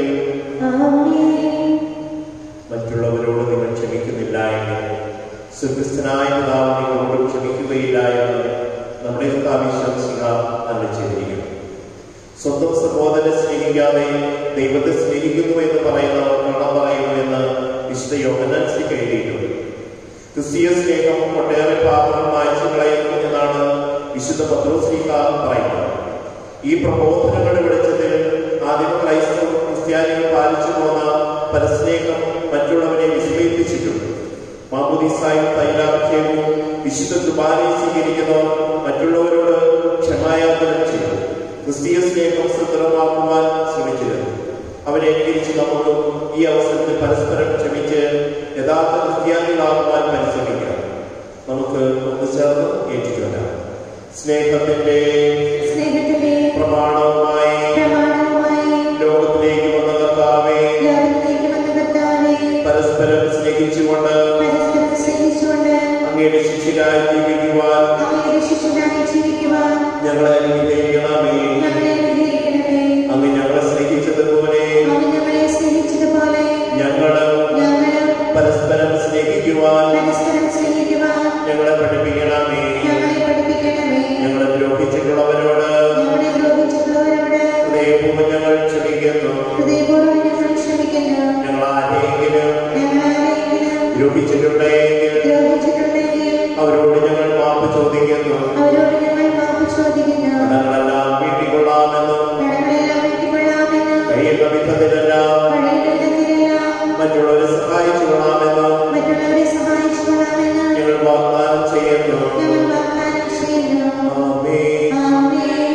ആമേൻ മറ്റുള്ളവരോട് നിങ്ങൾ ക്ഷമിക്കുന്നില്ല എങ്കിൽ സുഖസ്ഥനായ പിതാവ് നിങ്ങളോട് ക്ഷമിക്കുകയില്ല എന്ന് നമ്മുടെ സ്ഥാപിശംസിക അല്ല ചെയ്തിരിക്കുന്നു സ്വന്തം സഹോദരനെ സ്നേഹിക്കാതെ ദൈവത്തെ സ്നേഹിക്കുന്നു എന്ന് പറയുന്നവർ കള്ളം പറയുന്നു എന്ന് വിശുദ്ധ യോഗനനുസരിച്ച് എഴുതിയിട്ടുണ്ട് ക്രിസ്തീയ സ്നേഹം ഒട്ടേറെ പാപങ്ങൾ മായ്ച്ചു കളയുന്നു എന്നാണ് വിശുദ്ധ പത്രോസ്ലീഹ പറയുന്നത് ഈ പ്രബോധനങ്ങളുടെ വെളിച്ചത്തിൽ ആദ്യം ക്രൈസ്തവ ക്രിസ്ത്യാനികൾ പാലിച്ചു പോന്ന പരസ്നേഹം മറ്റുള്ളവരെ വിസ്മയിപ്പിച്ചിട്ടുണ്ട് മാമുദീസായും തൈലാഭിഷേകവും വിശുദ്ധ കുർബാനയും സ്വീകരിക്കുന്നവർ മറ്റുള്ളവരോട് ക്ഷമായാചനം ചെയ്തു ക്രിസ്തീയ സ്നേഹം സുദൃഢമാക്കുവാൻ ശ്രമിച്ചിരുന്നു അവരെ അനുകരിച്ച് നമുക്ക് ഈ അവസരത്തിൽ പരസ്പരം ക്ഷമിച്ച് യഥാർത്ഥ ക്രിസ്ത്യാനികളാകുവാൻ പരിശ്രമിക്കാം നമുക്ക് ഒന്ന് ചേർന്ന് ഏറ്റുചൊല്ലാം സ്നേഹത്തിന്റെ സ്നേഹത്തിന്റെ പ്രമാണവുമായി പ്രമാണവുമായി ലോകത്തിലേക്ക് വന്ന കർത്താവേ ലോകത്തിലേക്ക് വന്ന കർത്താവേ പരസ്പരം സ്നേഹിച്ചുകൊണ്ട് പരസ്പരം സ്നേഹിച്ചുകൊണ്ട് അങ്ങയുടെ ശിഷ്യരായി ജീവിക്കുവാൻ അങ്ങയുടെ ശിഷ്യനായി ജീവിക്കുവാൻ ഞങ്ങളെ അനുഗ്രഹിക്കണമേ ഞങ്ങളെ അനുഗ്രഹിക്കണമേ അങ്ങ് ഞങ്ങളെ സ്നേഹിച്ചതുപോലെ അവൻ ഞങ്ങളെ സ്നേഹിച്ചതുപോലെ ഞങ്ങളും ഞങ്ങളും പരസ്പരം സ്നേഹിക്കുവാൻ പരസ്പരം സ്നേഹിക്കുവാൻ ഞങ്ങളെ പഠിപ്പിക്കണമേ ഞങ്ങളെ പഠിപ്പിക്കണമേ ഞങ്ങളെ ദ്രോഹിച്ചിട്ടുള്ളവരോട് ഞങ്ങളെ ദ്രോഹിച്ചിട്ടുള്ളവരോട് ഹൃദയപൂർവ്വം ഞങ്ങൾ ക്ഷമിക്കുന്നു ഹൃദയപൂർവ്വം ഞങ്ങൾ ക്ഷമിക്കുന്നു ഞങ്ങൾ ആരെങ്കിലും ഞങ്ങൾ ആരെങ്കിലും ദ്രോഹിച്ചിട്ടുണ്ടെങ്കിൽ ദ്രോഹിച്ചിട്ടുണ്ടെങ്കിൽ അവരോട് ഞങ്ങൾ മാപ്പ് ചോദിക്കുന്നു അവരോട് ഞങ്ങൾ മാപ്പ് ചോദിക്കുന്നു കടങ്ങളെല്ലാം വീട്ടിക്കൊള്ളാമെന്നും കടങ്ങളെല്ലാം വീട്ടിക്കൊള്ളാമെന്നും കഴിയുന്ന വിധത്തിലെല്ലാം കഴിയുന്നതിനെല്ലാം മറ്റുള്ളവരെ സഹായിച്ചു കൊള്ളാമെന്നും മറ്റുള്ളവരെ സഹായിച്ചു കൊള്ളാമെന്ന് ഞങ്ങൾ വാഗ്ദാനം ചെയ്യുന്നു ഞങ്ങൾ വാഗ്ദാനം ചെയ്യുന്നു ആമേൻ. ആമേൻ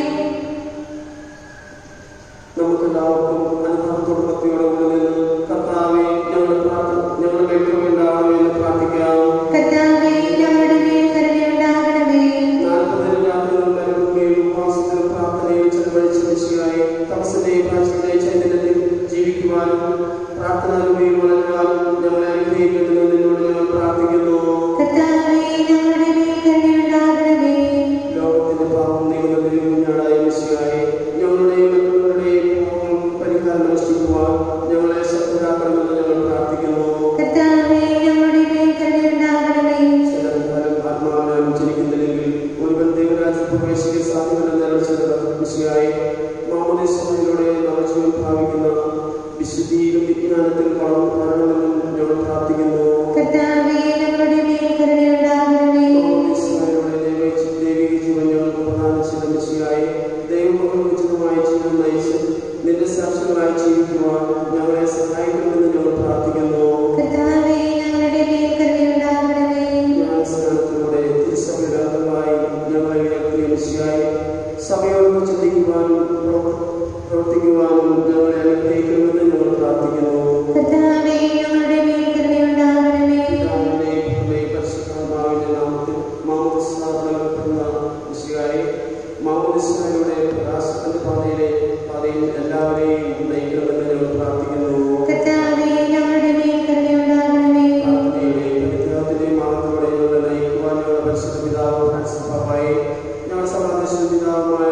നമുക്കെല്ലാവർക്കും അനുഭവത്തോട് ഭക്തിയോടെ ഉള്ളിൽ കർത്താവെ ഞങ്ങളുടെ പ്രാർത്ഥന ഞങ്ങളുടെ കേൾക്കുന്നുണ്ടാവണമേ എന്ന് പ്രാർത്ഥിക്കാം കർത്താവേ ഞങ്ങളുടെ മേൽ കരുണയുണ്ടാകണമേ നാൽപ്പതിന് രാത്രികൾ കരുതുകയും ഉപവാസത്തിലും പ്രാർത്ഥനയും ചെലവഴിച്ച ദിശയായി തപസ്സിന്റെയും പ്രാർത്ഥനയുടെ ചൈതന്യത്തിൽ ജീവിക്കുവാനും പ്രാർത്ഥനാരൂപയും വളരുവാനും ഞങ്ങളെ അനുഗ്രഹിക്കുന്നതിന് നിന്നോട് ഞങ്ങൾ പ്രാർത്ഥിക്കുന്നു കർത്താവേ ഞങ്ങളുടെ മേൽ കരുണയുണ്ടാകണമേ ലോകത്തിന്റെ പാപം നീങ്ങുന്നതിനും മുന്നാടായ മിശിയായി ഞങ്ങളുടെയും മറ്റുള്ളവരുടെയും പാപം പരിഹാരം അനുഷ്ഠിക്കുവാൻ ഞങ്ങളെ ശക്തരാക്കണമെന്ന് ഞങ്ങൾ പ്രാർത്ഥിക്കുന്നു കർത്താവേ ഞങ്ങളുടെ മേൽ കരുണയുണ്ടാകണമേ ചിലകാലം ആത്മാവിനാലും ജനിക്കുന്നില്ലെങ്കിൽ ഒരുവൻ ദൈവരാജ്യത്തിൽ പ്രവേശിക്കാൻ സാധ്യമല്ലെന്ന് അറിയിച്ചത് മിശിയായി മാമോദിസയിലൂടെ നവജീവൻ ഭാവിക്കുന്ന വിശുദ്ധിയിലും വിജ്ഞാനത്തിലും വളർന്നു വളരണമെന്നും ഞങ്ങൾ പ്രാർത്ഥിക്കുന്നു കർത്താവേ ഞങ്ങളുടെ മേൽ കരുണയുണ്ടാകണമേ മാമോദിസയിലൂടെ ദൈവ- ദൈവിക ജീവൻ ഞങ്ങൾക്ക് പ്രദാനം ചെയ്ത മിശിയായി ദൈവമക്കൾ ഉചിതമായ ജീവൻ നയിച്ച് നിന്റെ സാക്ഷികളായി ജീവിക്കുവാൻ ഞങ്ങളെ സഹായിക്കണമെന്ന് ഞങ്ങൾ പ്രാർത്ഥിക്കുന്നു കർത്താവേ ഞങ്ങളുടെ മേൽ കരുണയുണ്ടാകണമേ ജ്ഞാനസ്നാനത്തിലൂടെ തിരുസഭയുടെ അംഗങ്ങളായി ഞങ്ങളെ ഉയർത്തിയ മിശിയായി സഭയോട് ചിന്തിക്കുവാനും പ്രവർ- പ്രവർത്തിക്കുവാനും ഞങ്ങളെ അനുഗ്രഹിക്കണമെന്ന് ഞങ്ങൾ പ്രാർത്ഥിക്കുന്നു കർത്താവേ ഞങ്ങളുടെ മേൽ കരുണയുണ്ടാകണമേ പിതാവിന്റെയും പുത്രന്റെയും പരിശുദ്ധാത്മാവിന്റെ നാമത്തിൽ മാമോദിസ നൽകപ്പെടുന്ന മിശിഹായി മാമോദിസയിലൂടെ പ്രകാശത്തിന്റെ പാതയിലെ പാതയിൽ എല്ലാവരെയും നയിക്കണമെന്ന് ഞങ്ങൾ പ്രാർത്ഥിക്കുന്നു കർത്താവേ ഞങ്ങളുടെ മേൽ കരുണയുണ്ടാകണമേ പ്രാർത്ഥനയുടെയും പ്രതിഗ്രഹത്തിന്റെയും മാർഗത്തിലൂടെ ഞങ്ങളെ നയിക്കുവാൻ ഞങ്ങളുടെ പരിശുദ്ധ പിതാവ് ഫ്രാൻസിസ് പാപ്പായെ ഞങ്ങളുടെ സമാദേശ പിതാവുമായ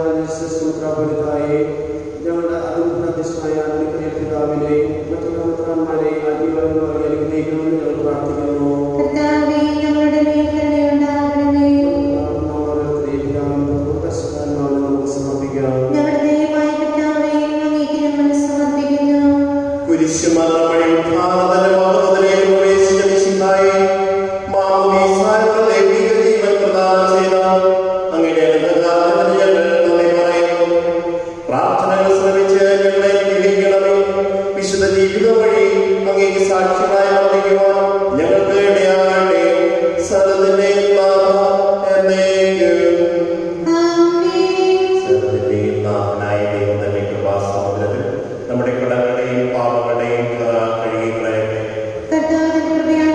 സുമിത്രാപുരിതായെ ഞങ്ങളുടെ അതിർഭരണാധ്യക്ഷനായ അഗ്നിക്കറിയ പിതാവിനെയും മറ്റുള്ള മിത്രന്മാരെയും അഗ്നിപരങ്ങൾ അനുഗ്രഹിക്കണമെന്ന് ഞങ്ങൾ പ്രാർത്ഥിക്കുന്നു കർത്താവേ ഞങ്ങളുടെ മേൽ കരുണയുണ്ടാകണമേ ഓരോരുത്തരെയും പിതാവിനും പരിശുദ്ധാത്മാവിനും നമുക്ക് സമർപ്പിക്കാം ഞങ്ങളുടെ ദൈവമായ കർത്താവേ അങ്ങേക്ക് ഞങ്ങൾ സമർപ്പിക്കുന്നു കുരിശുമരണവഴി ഉത്ഥാനത്തിന്റെ മഹോദരയിൽ പ്രവേശിച്ച മിശിഹായെ മാമോദീസായുടെ ദൈവിക ജീവൻ പ്രദാനം ചെയ്ത അങ്ങയുടെ അനുഗ്രഹത്തിന് ഞങ്ങൾ നന്ദി പറയുന്നു പ്രാർത്ഥനകൾ ശ്രമിച്ച് ഞങ്ങളെ അനുഗ്രഹിക്കണമേ വിശുദ്ധ ജീവിതം വഴി അങ്ങേക്ക് സാക്ഷികളായി വർദ്ധിക്കുവാൻ ഞങ്ങൾക്ക് ഇടയാകട്ടെ സകലത്തിന്റെ നാഥ എന്നേക്കും ആമേൻ സർവ്വത്തിന്റെയും നാഥനായ ദൈവം തന്നെ കൃപാസമുദ്രത്തിൽ നമ്മുടെ കടങ്ങളുടെയും പാപങ്ങളുടെയും കഴുകി കളയട്ടെ കർത്താവിന്റെ കൃപയാൽ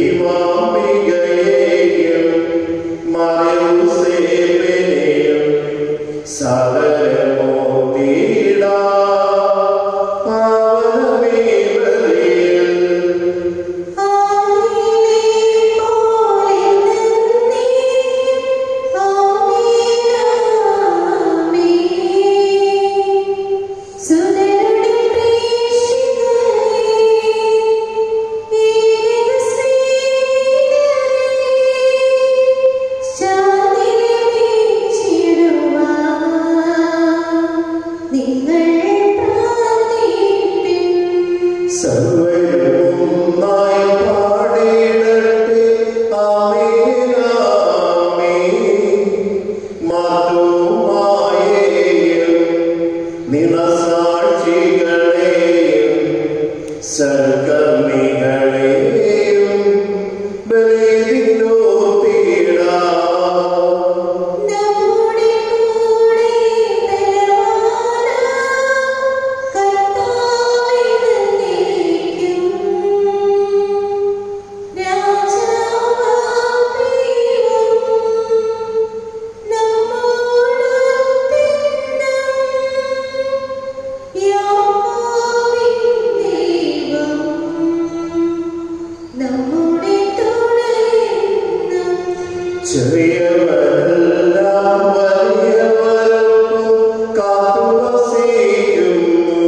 ചെറിയവരെല്ലാം വലിയവർക്കും കാത്തുവസിക്കുന്നു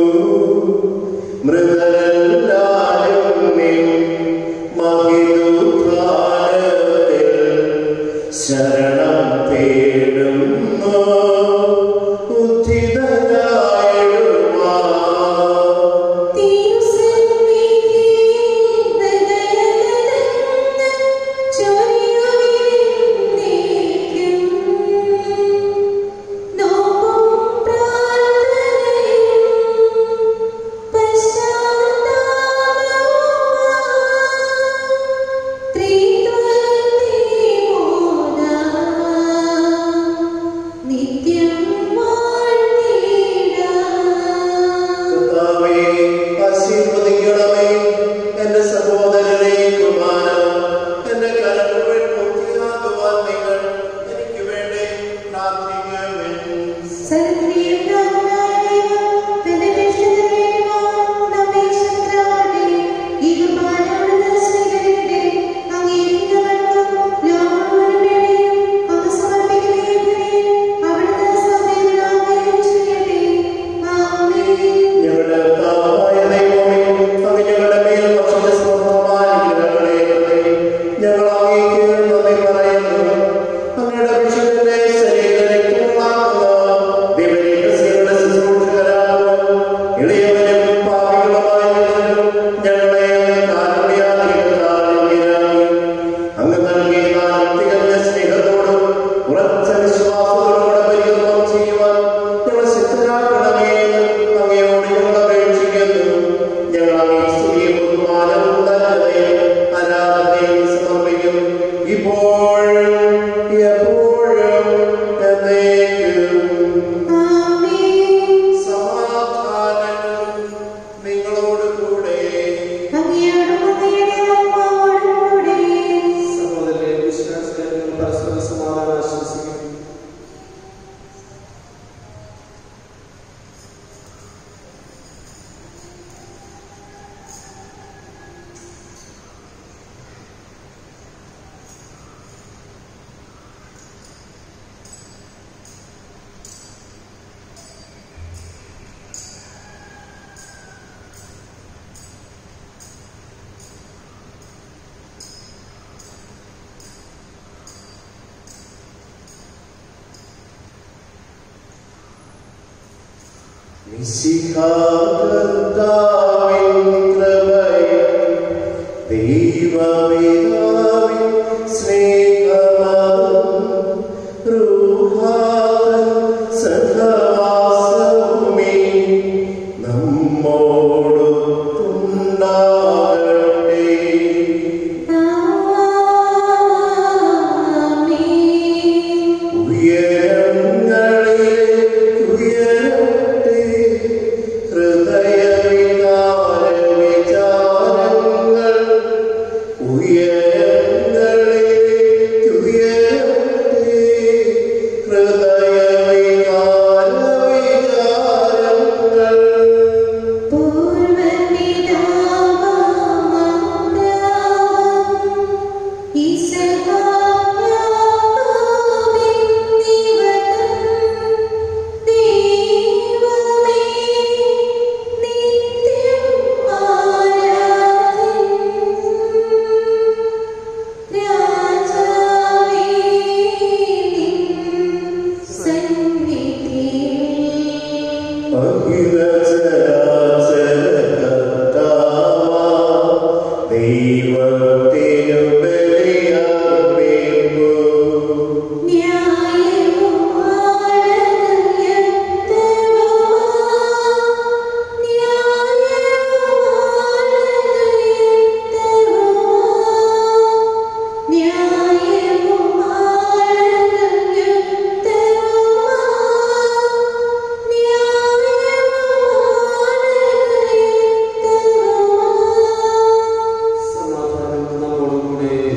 മൃഗരെല്ലാരും മഹിതുദ്ധാനത്തിൽ ശരണം തേടുന്നു ഉദ്ധിതരായിടുവാ നിത്യം വാഴ്ത്തിടാം കർത്താവേ, ആശീർവദിക്കണമേ എന്റെ സഹോദരനെ കുമാര എന്റെ കലകൾ പൂർത്തിയാക്കുവാൻ നിങ്ങൾ എനിക്ക് വേണ്ടി പ്രാർത്ഥിക്കുവിൻ ഞങ്ങളുടെ കർത്താവായ ദൈവമേ, അങ്ങ് ഞങ്ങളുടെ മേൽ ഭക്ഷിച്ച സമൃദ്ധമായ അനുഗ്രഹങ്ങളെ പ്രതി ഞങ്ങൾ അങ്ങേക്ക് നന്ദി പറയുന്നു. അങ്ങയുടെ വിശുദ്ധന്റെ ശരീരരക്തങ്ങളാകുന്ന ദിവ്യരഹസ്യങ്ങളുടെ ശുശ്രൂഷകരാകുവാൻ ഇളയവരും പാപികളുമായവരും ഞങ്ങളെ കാരുണ്യാധികത്താൽ യോഗ്യരാക്കി. അങ്ങ് നൽകിയ ദാനം തികഞ്ഞ സ്നേഹത്തോടും ഉറച്ച വിശ്വാസത്തോടുകൂടെ പരികർമ്മം ചെയ്യുവാൻ ഞങ്ങളെ സിദ്ധരാക്കണമേ എന്ന് അങ്ങയോട് ഞങ്ങൾ അപേക്ഷിക്കുന്നു ഞങ്ങൾ അങ്ങേ സ്തുതിയും ബഹുമാനവും നന്മയും ആരാധനയും സമർപ്പിക്കും ഇപ്പോഴും എപ്പോഴും എന്നേക്കും സമാധാനം നിങ്ങളോട് കൂടെ സഹോദരരെ വിശ്വാസത്തിൽ പരസ്പര സമാധാനം ആശംസിക്കും മിശിഹാകർത്താവിൻ കൃപയും ദൈവപിതാവിൻ സ്നേഹമതും റൂഹാതൻ സഹവാസവുമേ നമ്മോടൊത്തുണ്ടാകട്ടെ ഉയരങ്ങളിലെ ഉയരട്ടെ ഹൃദയവികാര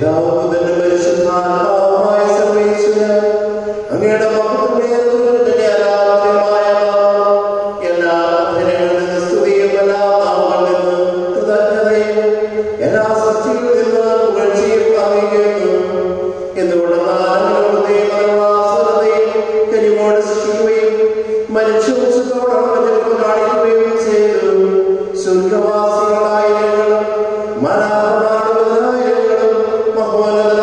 പിതാവുതന്റെ പരിശുദ്ധാത്മാവുമായ സർവേശ്വര അങ്ങയുടെ മഹത്വമേറിയ ആരാധ്യമായ എല്ലാ അധരങ്ങളിൽ നിന്ന് സ്തുതിയും എല്ലാ നാമങ്ങളിൽ നിന്ന് കൃതജ്ഞതയും എല്ലാ സൃഷ്ടികളിൽ നിന്ന് പുകഴ്ചയും അറിയിക്കുന്നു എന്തുകൊണ്ടെന്നാൽ ദൈവമാസനതയും കരിമോട് സൃഷ്ടിക്കുകയും മനുഷ്യവംശത്തോടൊപ്പം കാണിക്കുകയും ചെയ്തു സ്വർഗവാസികളായ ഞങ്ങളും മനാപമാണവരായ ഞങ്ങളും മഹോന്നത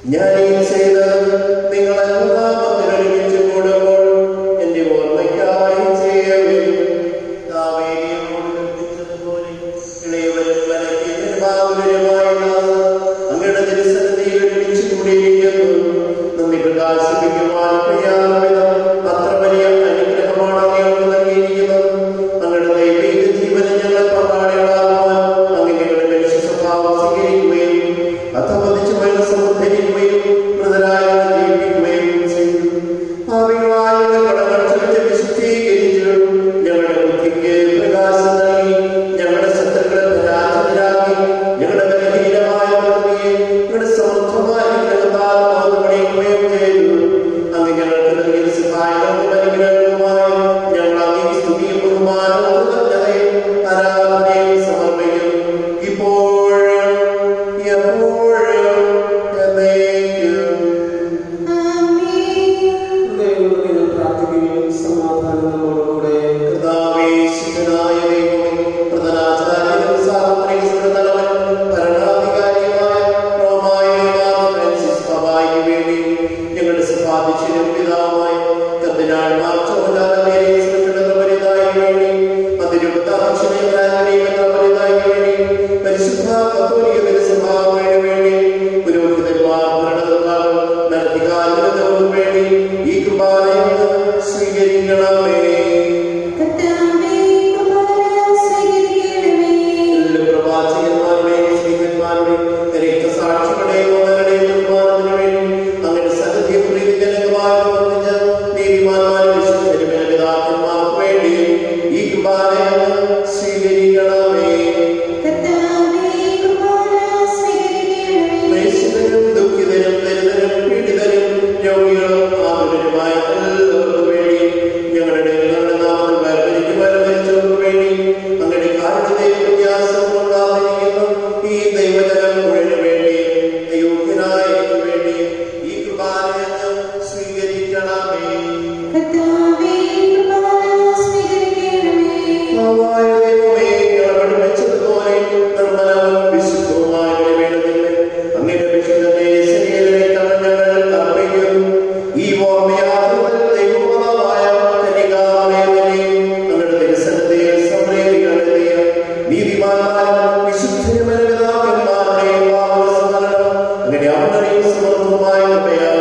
ഞാൻ ഈ ചെയ്തത് നിങ്ങൾ അനുതാപത്തിൽ ഒരുമിച്ച് കൂടുമ്പോൾ എന്റെ ഓർമ്മയ്ക്കായി ചെയ്യവേ താവേരിയോട് കൽപ്പിച്ചതുപോലെ ഇളയവരും വലക്കിയവരും ബാബുലരുമായ നാം അങ്ങയുടെ തിരുസന്നിധിയിൽ ഒരുമിച്ച് കൂടിയിരിക്കുന്നു നന്ദി പ്രകാശിപ്പിക്കുവാൻ കഴിയാത്തവിധം അത്ര വലിയ അനുഗ്രഹമാണ് അങ്ങയോട് നൽകിയിരിക്കുന്നത് അങ്ങയുടെ ദൈവിക ജീവനെ ഞങ്ങൾ പങ്കാളികളാകുവാൻ അങ്ങ് ഞങ്ങളുടെ മനുഷ്യ സ്വഭാവം സ്വീകരിക്കുകയും അധപതിച്ചു പോയ സമുദ്ധരിക്കുകയും മൃതരായവരെ ജീവിപ്പിക്കുകയും ചെയ്തു ഭാവികളായ കടകൾ ക്ഷമിച്ച് വിശുദ്ധീകരിച്ചു ഞങ്ങളുടെ ബുദ്ധിക്ക് പ്രകാശം നൽകി ഞങ്ങളുടെ ശത്രുക്കളെ പരാജിതരാക്കി ഞങ്ങളുടെ ബലഹീനമായ പദവിയെ ഞങ്ങളുടെ സമൃദ്ധമായ ഗ്രഹത്താൽ പണിയുകയും ചെയ്തു അങ്ങ് ഞങ്ങൾക്ക് നൽകിയ സഹായങ്ങളും അനുഗ്രഹങ്ങളുമായി ഞങ്ങൾ അങ്ങേ സ്തുതിയും ബഹുമാനവും കൃതജ്ഞതയും ആരാധനയും സമർപ്പിക്കും ഇപ്പോഴും എപ്പോഴും എന്നേക്കും ദൈവമേ, ഞങ്ങൾ പ്രാർത്ഥിക്കുകയും സമാധാനം നമ്മോടുകൂടെ കർത്താവേ, ശുദ്ധനായ ദൈവമേ, പ്രധാനാചാര്യനും സാർവത്രിക തലവൻ, ഭരണാധികാരിയുമായ റോമായ മാർ ഫ്രാൻസിസ് പാപ്പായ്ക്ക് വേണ്ടി ഞങ്ങളുടെ സഭാധ്യക്ഷനും പിതാവുമായ കർദിനാൾ മാർ ചോദാനമേരെ സുരക്ഷിതവരിതായി വേണ്ടി അതിരൂപതാധ്യക്ഷനെ രാജനീയതവരിതായി വേണ്ടി പരിശുദ്ധ കത്തോലിക തിരുസഭാവിന് വേണ്ടി പുരോഹിതന്മാർ ഭരണകർത്താക്കൾ നടത്തികാലികൾക്ക് വേണ്ടി ഈ കൃപാലയം സ്വീകരിക്കണമേ എല്ലാ പ്രവാചകന്മാരുടെയും ശ്രീകന്മാരുടെയും രക്തസാക്ഷികളുടെയും ഒന്നരുടെയും നിർമ്മാണത്തിന് വേണ്ടി അങ്ങനെ സത്യത്തെ പ്രീതിജനകമായി പ്രവർത്തിച്ച നീതിമാന്മാരും വിശുദ്ധരും പിതാക്കന്മാർക്ക് വേണ്ടി ഈ കൃപാലയം സ്വീകരിക്കണമേ ക്ലേശിതരും ദുഃഖിതരും ദരിദ്രരും പീഡിതരും രോഗികളും ആകുലരുമായ എല്ലാവർക്കും വേണ്ടി ഞങ്ങളുടെ ഞങ്ങളുടെ നാമത്തിൽ വേർതിരിച്ച് വേർതിരിച്ചവർക്ക് വേണ്ടി അങ്ങയുടെ കാരുണ്യതയും പ്രത്യാസവും കൊണ്ടായിരിക്കുന്ന ഈ ദൈവജനം മുഴുവന് വേണ്ടി അയോഗ്യനായ എനിക്ക് വേണ്ടി ഈ കൃപാലയം സ്വീകരിക്കണമേ കർത്താവായ ദൈവമേ, ഞങ്ങളെ പഠിപ്പിച്ചതുപോലെ നിർമ്മലവും വിശുദ്ധവുമായ ഒരു വേളയിൽ അങ്ങയുടെ വിശുദ്ധത്തെ ശരീരത്തിലേക്ക് ഞങ്ങൾ അർപ്പിക്കുന്നു. ഈ ഓർമ്മയാത്രകൾ ദൈവമാതാവായ കന്യകാമറിയത്തിനെയും അങ്ങയുടെ തിരുസന്നിധിയിൽ സംപ്രീതികളെത്തിയ നീതിമാന്മാരും വിശുദ്ധരുമായ പിതാക്കന്മാരുടെയും പാപസ്മരണം അങ്ങനെ അമ്മയും സമൃദ്ധമായ കൃപയാൽ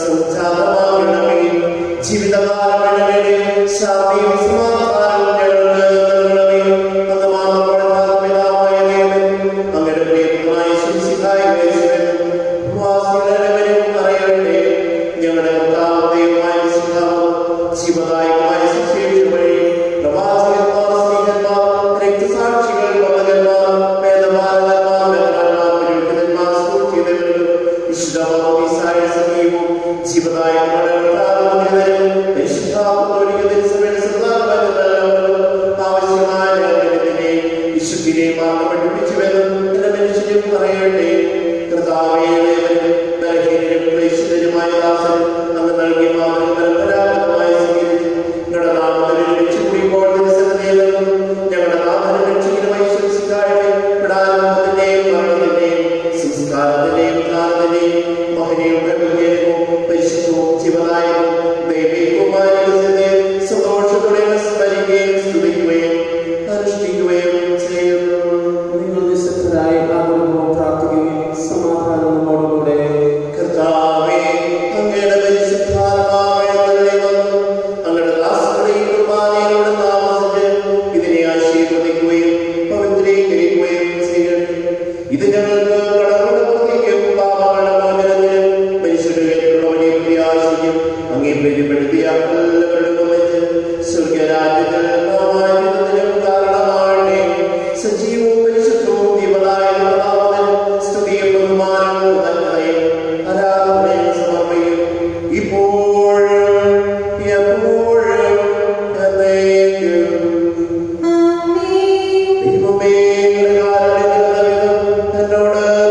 സംജാതമാകണമേ. ജീവിതകാലം മുഴുവനും ശാന്തിയും സമാധാനവും ഞങ്ങൾക്ക് നൽകണമേ. അങ്ങ് മാത്രമുള്ള പിതാവായ ദൈവമേ, അങ്ങയുടെ പ്രിയപ്പെട്ടതായ ശംസിഹായ യേശുവേ, വാസികളെല്ലാവരും അറിയട്ടെ. ഞങ്ങളുടെ കർത്താവും ദൈവമായ വിശുദ്ധാവും ജീവദായകമായ സുവിശേഷം വഴി പ്രവാചകന്മാർ, സ്ത്രീഹന്മാർ, രക്തസാക്ഷികൾ, പൗരന്മാർ, വേദപാലകന്മാർ, മെത്രാന്മാർ, പുരോഹിതന്മാർ, സ്തോത്രിതകൾ, വിശുദ്ധ പൗരോഹിത്യ സജീവവും ജീവദായകമായ കർത്താവും പരിശുദ്ധാത്മാവിന്റെ തിരുസഭയുടെ സദാകാലം ആവശ്യമായ ജ്ഞാനത്തിനെ വിശുദ്ധിനെ മാത്രം പഠിപ്പിച്ചുവെന്നും എന്റെ മനുഷ്യരും പറയട്ടെ കർത്താവേ ദേവനും ബലഹീനരും ക്ലേശിതരുമായ ദാസനും അങ്ങ് നൽകിയ മാതൃക പരമ്പരാഗതമായി സ്വീകരിച്ചു ഞങ്ങളുടെ നാമത്തിൽ ഒരുമിച്ച് കൂടിയപ്പോൾ തിരുസന്നിധിയിൽ നിന്നും ഞങ്ങളുടെ നാമനും രക്ഷകനുമായി ശ്വസിക്കായുടെ വിടാനുഭവത്തിന്റെയും മരണത്തിന്റെയും സംസ്കാരത്തിന്റെയും ജ്ഞാനത്തിന്റെയും മഹനീയവും ഗംഭീരവും പരിശുദ്ധവും ജീവനായകവും ദൈവികവുമായ ദിവസത്തെ സന്തോഷത്തോടെ സ്മരിക്കുകയും സ്തുതിക്കുകയും അനുഷ്ഠിക്കുകയും ചെയ്യുന്നു നിങ്ങൾ നിശബ്ദരായി ആഗ്രഹവും പ്രാർത്ഥിക്കുകയും സമാധാനം നമ്മോടുകൂടെ കർത്താവേ, അങ്ങയുടെ പരിശുദ്ധാത്മാവെഴുന്നള്ളി വന്നു. അങ്ങയുടെ ദാസരുടെയും കുർബാനയിലൂടെ താമസിച്ച് ഇതിനെ ആശീർവദിക്കുകയും പവിത്രീകരിക്കുകയും ചെയ്യട്ടെ. ഇത് ഞങ്ങൾക്ക് കടങ്ങളുടെ പ്രതിക്കും പാപങ്ങളുടെ മോചനത്തിനും മനുഷ്യരുള്ള വലിയ പ്രത്യാശയ്ക്കും അങ്ങേ പ്രീതിപ്പെടുത്തിയ എല്ലാവരും ഒന്നിച്ച് സ്വർഗരാജ്യത്തിൽ നാമായതിനും കാരണമാകട്ടെ സജീവവും പരിശുദ്ധവും ദീപനായ കർത്താവിന് സ്തുതിയും ബഹുമാനവും നന്മയും ആരാധനയും സമർപ്പിക്കും ഇപ്പോഴും എപ്പോഴും എന്നേക്കും ദൈവമേ, നിങ്ങളുടെ കാരുണ്യത്തിലുള്ള വിധം എന്നോട്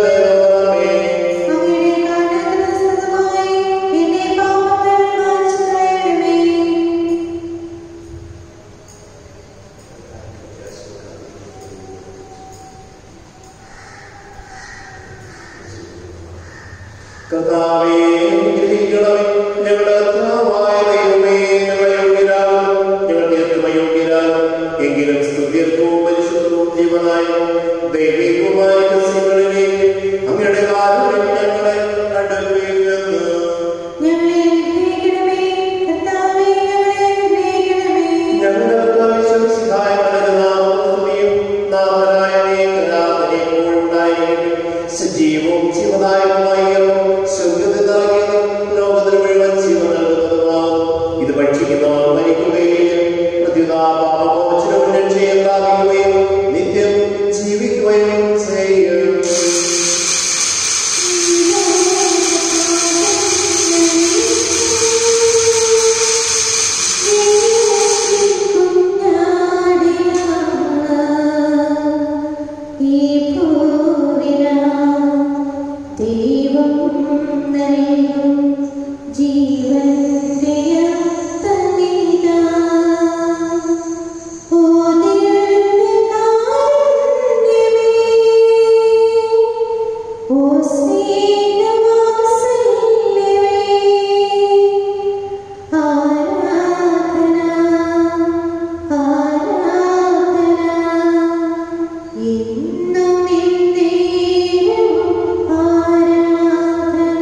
കർത്താവേ അനുഗ്രഹിക്കണമേ ഞങ്ങളുടെ കർത്താവായ ദൈവമേ ഞങ്ങളെ യോഗ്യരാകും ഞങ്ങൾ തീർത്തും അയോഗ്യരാകും എങ്കിലും സ്തുത്യർക്കവും പരിശുദ്ധവും ജീവനായും ദൈവികവുമായ രഹസ്യങ്ങളിലേക്ക് അങ്ങയുടെ കാലങ്ങളിൽ ഞങ്ങളെ അടുപ്പിക്കുന്നു ഞങ്ങളെ അനുഗ്രഹിക്കണമേ കർത്താവേ ഞങ്ങളെ അനുഗ്രഹിക്കണമേ ഞങ്ങളുടെ കർത്താവിശ്വം സഹായമായ നാമസ്തുതിയും നാമനായ കലാതിനെ ഉണ്ടായിരിക്കട്ടെ സജീവവും ജീവനായകമായ സ്വർഗത്തിൽ നൽകിയതും ലോകത്തിന് മുഴുവൻ ജീവൻ നൽകുന്നതുമാകും ഇത് ഭക്ഷിക്കുന്നവർ മരിക്കുകയില്ല പ്രത്യുതാപാപമോചനവും രക്ഷയും പ്രാപിക്കുകയും നിത്യം ജീവിക്കുകയും ചെയ്യും ദൈവം നൽകും ജീവന്റെ തനിതാ ഓ ദിവ്യകാരുണ്യമേ ഓ സ്നേഹവാത്സല്യമേ ആരാധന ആരാധന എന്നും എന്നേരവും ആരാധന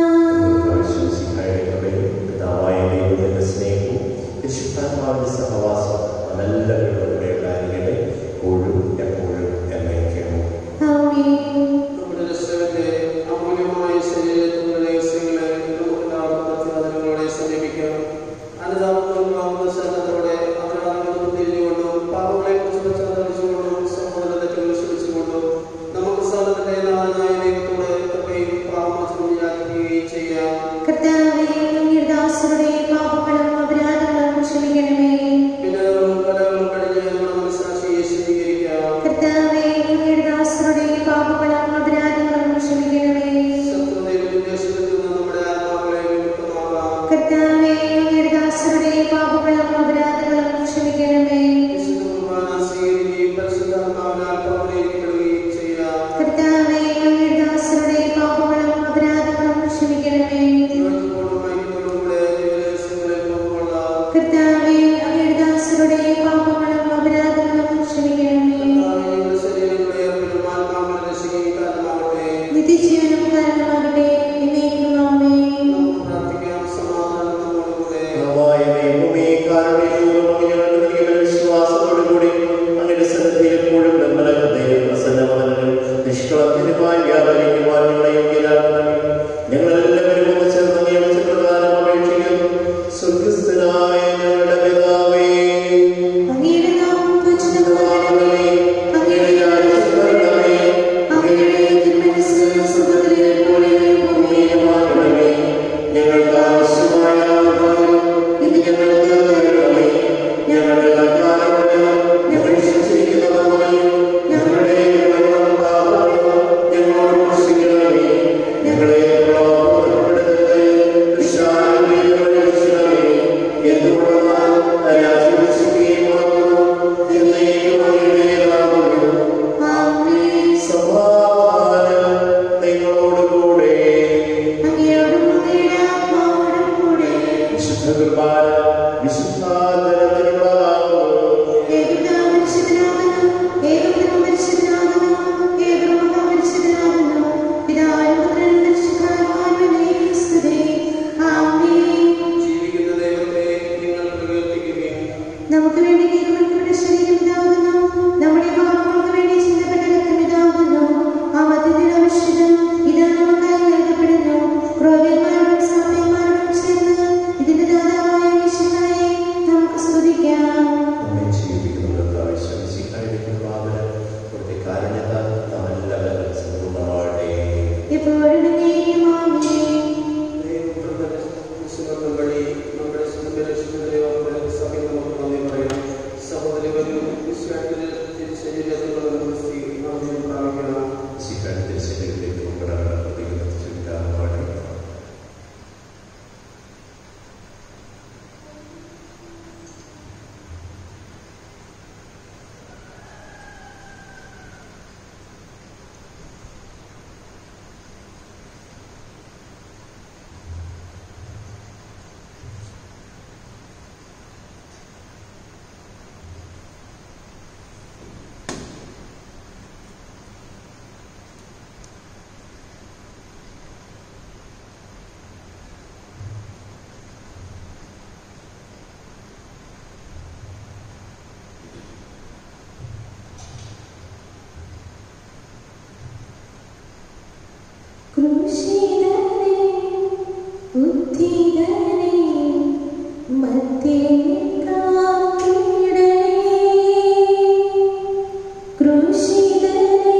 പിതാവായ ദൈവത്തിന്റെ സ്നേഹവും വിശുദ്ധാത്മാവിന്റെ സഹവാസം അതെല്ലാവരുടെ ഉണ്ടായിരിക്കട്ടെ എപ്പോഴും എപ്പോഴും എന്നേക്കും ആമേൻ നമ്മുടെ രക്ഷകന്റെ അമൂല്യമായ ശരീരത്തിലുള്ള രഹസ്യങ്ങളെ നമുക്കെല്ലാവർക്കും അത്യാദരങ്ങളോടെ സമീപിക്കാം അനുതാപൂർവ്വമാകുന്ന ശരണത്തോടെ അപരാധങ്ങളും തിരിഞ്ഞുകൊണ്ടും പാപങ്ങളെക്കുറിച്ച് പശ്ചാത്തലിച്ചുകൊണ്ടും സഹോദര തെറ്റുകൾ ക്ഷമിച്ചുകൊണ്ടും നമുക്ക് സാധനത്തിന്റെ നാഥനായ ദൈവത്തോട് കൃപയും പ്രാമോചനം യാചിക്കുകയും ചെയ്യാം കർത്താവേ അങ്ങയുടെ ദാസരുടെ പാപങ്ങളും അപരാധങ്ങളും ക്ഷമിക്കണമേ പിന്നലും കലകളും കഴിഞ്ഞ് നമ്മുടെ മനസ്സാക്ഷിയെ ശുദ്ധീകരിക്കാം കർത്താവേ അങ്ങയുടെ ദാസരുടെ പാപങ്ങളും അപരാധങ്ങളും ക്ഷമിക്കണമേ ശത്രുതയുടെ ഉദ്ദേശത്തിൽ നിന്ന് നമ്മുടെ ആത്മാക്കളെ വിമുക്തമാക്കാം കർത്താവേ അങ്ങയുടെ ദാസരുടെ പാപങ്ങളും അപരാധങ്ങളും ക്ഷമിക്കണമേ വിശുദ്ധ കുർബാന സ്വീകരിക്കുകയും പരിശുദ്ധാത്മാവിനാൽ പൗരീകരിക്കപ്പെടുകയും ചെയ്യാം കർത്താവേ അങ്ങയുടെ ദാസരുടെ പാപങ്ങളും അപരാധങ്ങളും ക്ഷമിക്കണമേ യോജിപ്പോടും ഐക്യത്തോടും കൂടെ ദൈവരഹസ്യങ്ങളെ പങ്കുകൊള്ളാം. കർത്താവേ അങ്ങയുടെ ദാസരുടെ പാപങ്ങളും അപരാധങ്ങളും ക്ഷമിക്കണമേ കർത്താവേ, ഞങ്ങളുടെ ശരീരങ്ങളെ അർപ്പണം ആത്മാവിനെ രക്ഷിക്കുകയും കാരണമാകട്ടെ. നിത്യജീവനം കാരണമാകട്ടെ എന്നേക്കും ആമേൻ നമുക്ക് പ്രാർത്ഥിക്കാം സമാധാനം നമ്മോടുകൂടെ. പിതാവായ ദൈവമേ കാരുണ്യപൂർവ്വം അങ്ങ് ഞങ്ങൾക്ക് നൽകിയ വിശ്വാസത്തോടുകൂടി അങ്ങയുടെ സന്നിധിയിൽ എപ്പോഴും നിർമ്മല ഹൃദയം പ്രസന്നവദനം നിഷ്കളങ്കരുമായി വ്യാപരിക്കുവാൻ ഞങ്ങളെ യോഗ്യരാക്കണമേ ഞങ്ങളെല്ലാവരും ഒന്ന് ചേർന്ന് നിയമിച്ച പ്രകാരം അപേക്ഷിക്കുന്നു സ്വർഗസ്ഥനായ ഞങ്ങളുടെ പിതാവേ അങ്ങയുടെ നാമം പൂജിതമാകണമേ അങ്ങയുടെ രാജ്യം വരണമേ അങ്ങയുടെ തിരുമനസ്സ് സ്വർഗ്ഗത്തിലെ പോലെ ഭൂമിയിലുമാകണമേ ഞങ്ങൾക്ക് ആവശ്യമായ ആഹാരം ഇന്ന് ഞങ്ങൾക്ക് തരണമേ ഞങ്ങളുടെ കടക്കാരോട് ഞങ്ങൾ ക്ഷമിച്ചിരിക്കുന്നത് പോലെ ഞങ്ങളുടെ കടങ്ങളും പാപങ്ങളും ഞങ്ങളോട് ക്ഷമിക്കണമേ ഞങ്ങളെ പ്രലോഭനപ്പെടുത്തരുതേ ദുഷ്ടാരൂപിയിൽ ഞങ്ങളെ രക്ഷിക്കണമേ എന്തുകൊണ്ടെന്നാൽ രാജ്യം ശുദ്ധിയുമാകുന്നു എന്നേക്കും അങ്ങയുടേതാകുന്നു ആമേൻ സമാധാനം നിങ്ങളോടുകൂടെ അങ്ങയോടും അങ്ങയുടെ ആത്മാവോടും കൂടെ വിശുദ്ധ കുർബാന വിശുദ്ധാചരണത്തിനുള്ളതാകുന്നു ഏകപിതാവ് പരിശുദ്ധനാകുന്നു, ഏകപുത്രൻ പരിശുദ്ധനാകുന്നു, ഏകരൂപം പരിശുദ്ധനാകുന്നു. പിതാവിനും പുത്രനും പരിശുദ്ധാത്മാവിനും സ്തുതി. ആമേൻ. ജീവിക്കുന്ന ദൈവത്തെ നിങ്ങൾ പ്രകീർത്തിക്കുകയും നമുക്ക് വേണ്ടി നീക്കുവെക്കപ്പെട്ട ശരീരം ഇതാകുന്നു നമ്മുടെ പാപങ്ങൾക്ക് വേണ്ടി ചിന്തപ്പെട്ട രക്തം ഇതാകുന്നു ആ മധ്യത്തിൽ ആവശ്യം ഇതാ നമുക്കായി നൽകപ്പെടുന്നു ക്രോവ്യന്മാരോടും സാധ്യന്മാരോടും ചേർന്ന് ഇതിന്റെ ദാതാവായ ഈശ്വരനെ നമുക്ക് സ്തുതിക്കാം നമ്മെ ജീവിപ്പിക്കുന്നത് ആവശ്യം ശിഖായിരിക്കുന്ന ഭാവന അവിടുത്തെ കാരുണ്യത നാമെല്ലാവരും സമ്പൂർണ്ണമാവട്ടെ എപ്പോഴും എന്നേക്കും ആമേൻ. ദൈവത്തിന്റെ വിശുദ്ധത്വം വഴി നമ്മുടെ സുരക്ഷിതരെ സഭയിൽ നമുക്ക് നന്ദി പറയാം സഹോദരികളും വിശ്വാസത്തിൽ ശരീരത്തിലുള്ള ക്രിസ്തി നന്ദി പ്രാപിക്കണം ശിഖാരത്തിൽ ശരീരത്തിലേക്ക് കൊണ്ടുവരാൻ പ്രതിക്കുന്നത് ചുറ്റാമാവട്ടെ ക്രൂശിതനെ ഉദ്ധിതനെ മധ്യേ കാത്തിടണേ ക്രൂശിതനെ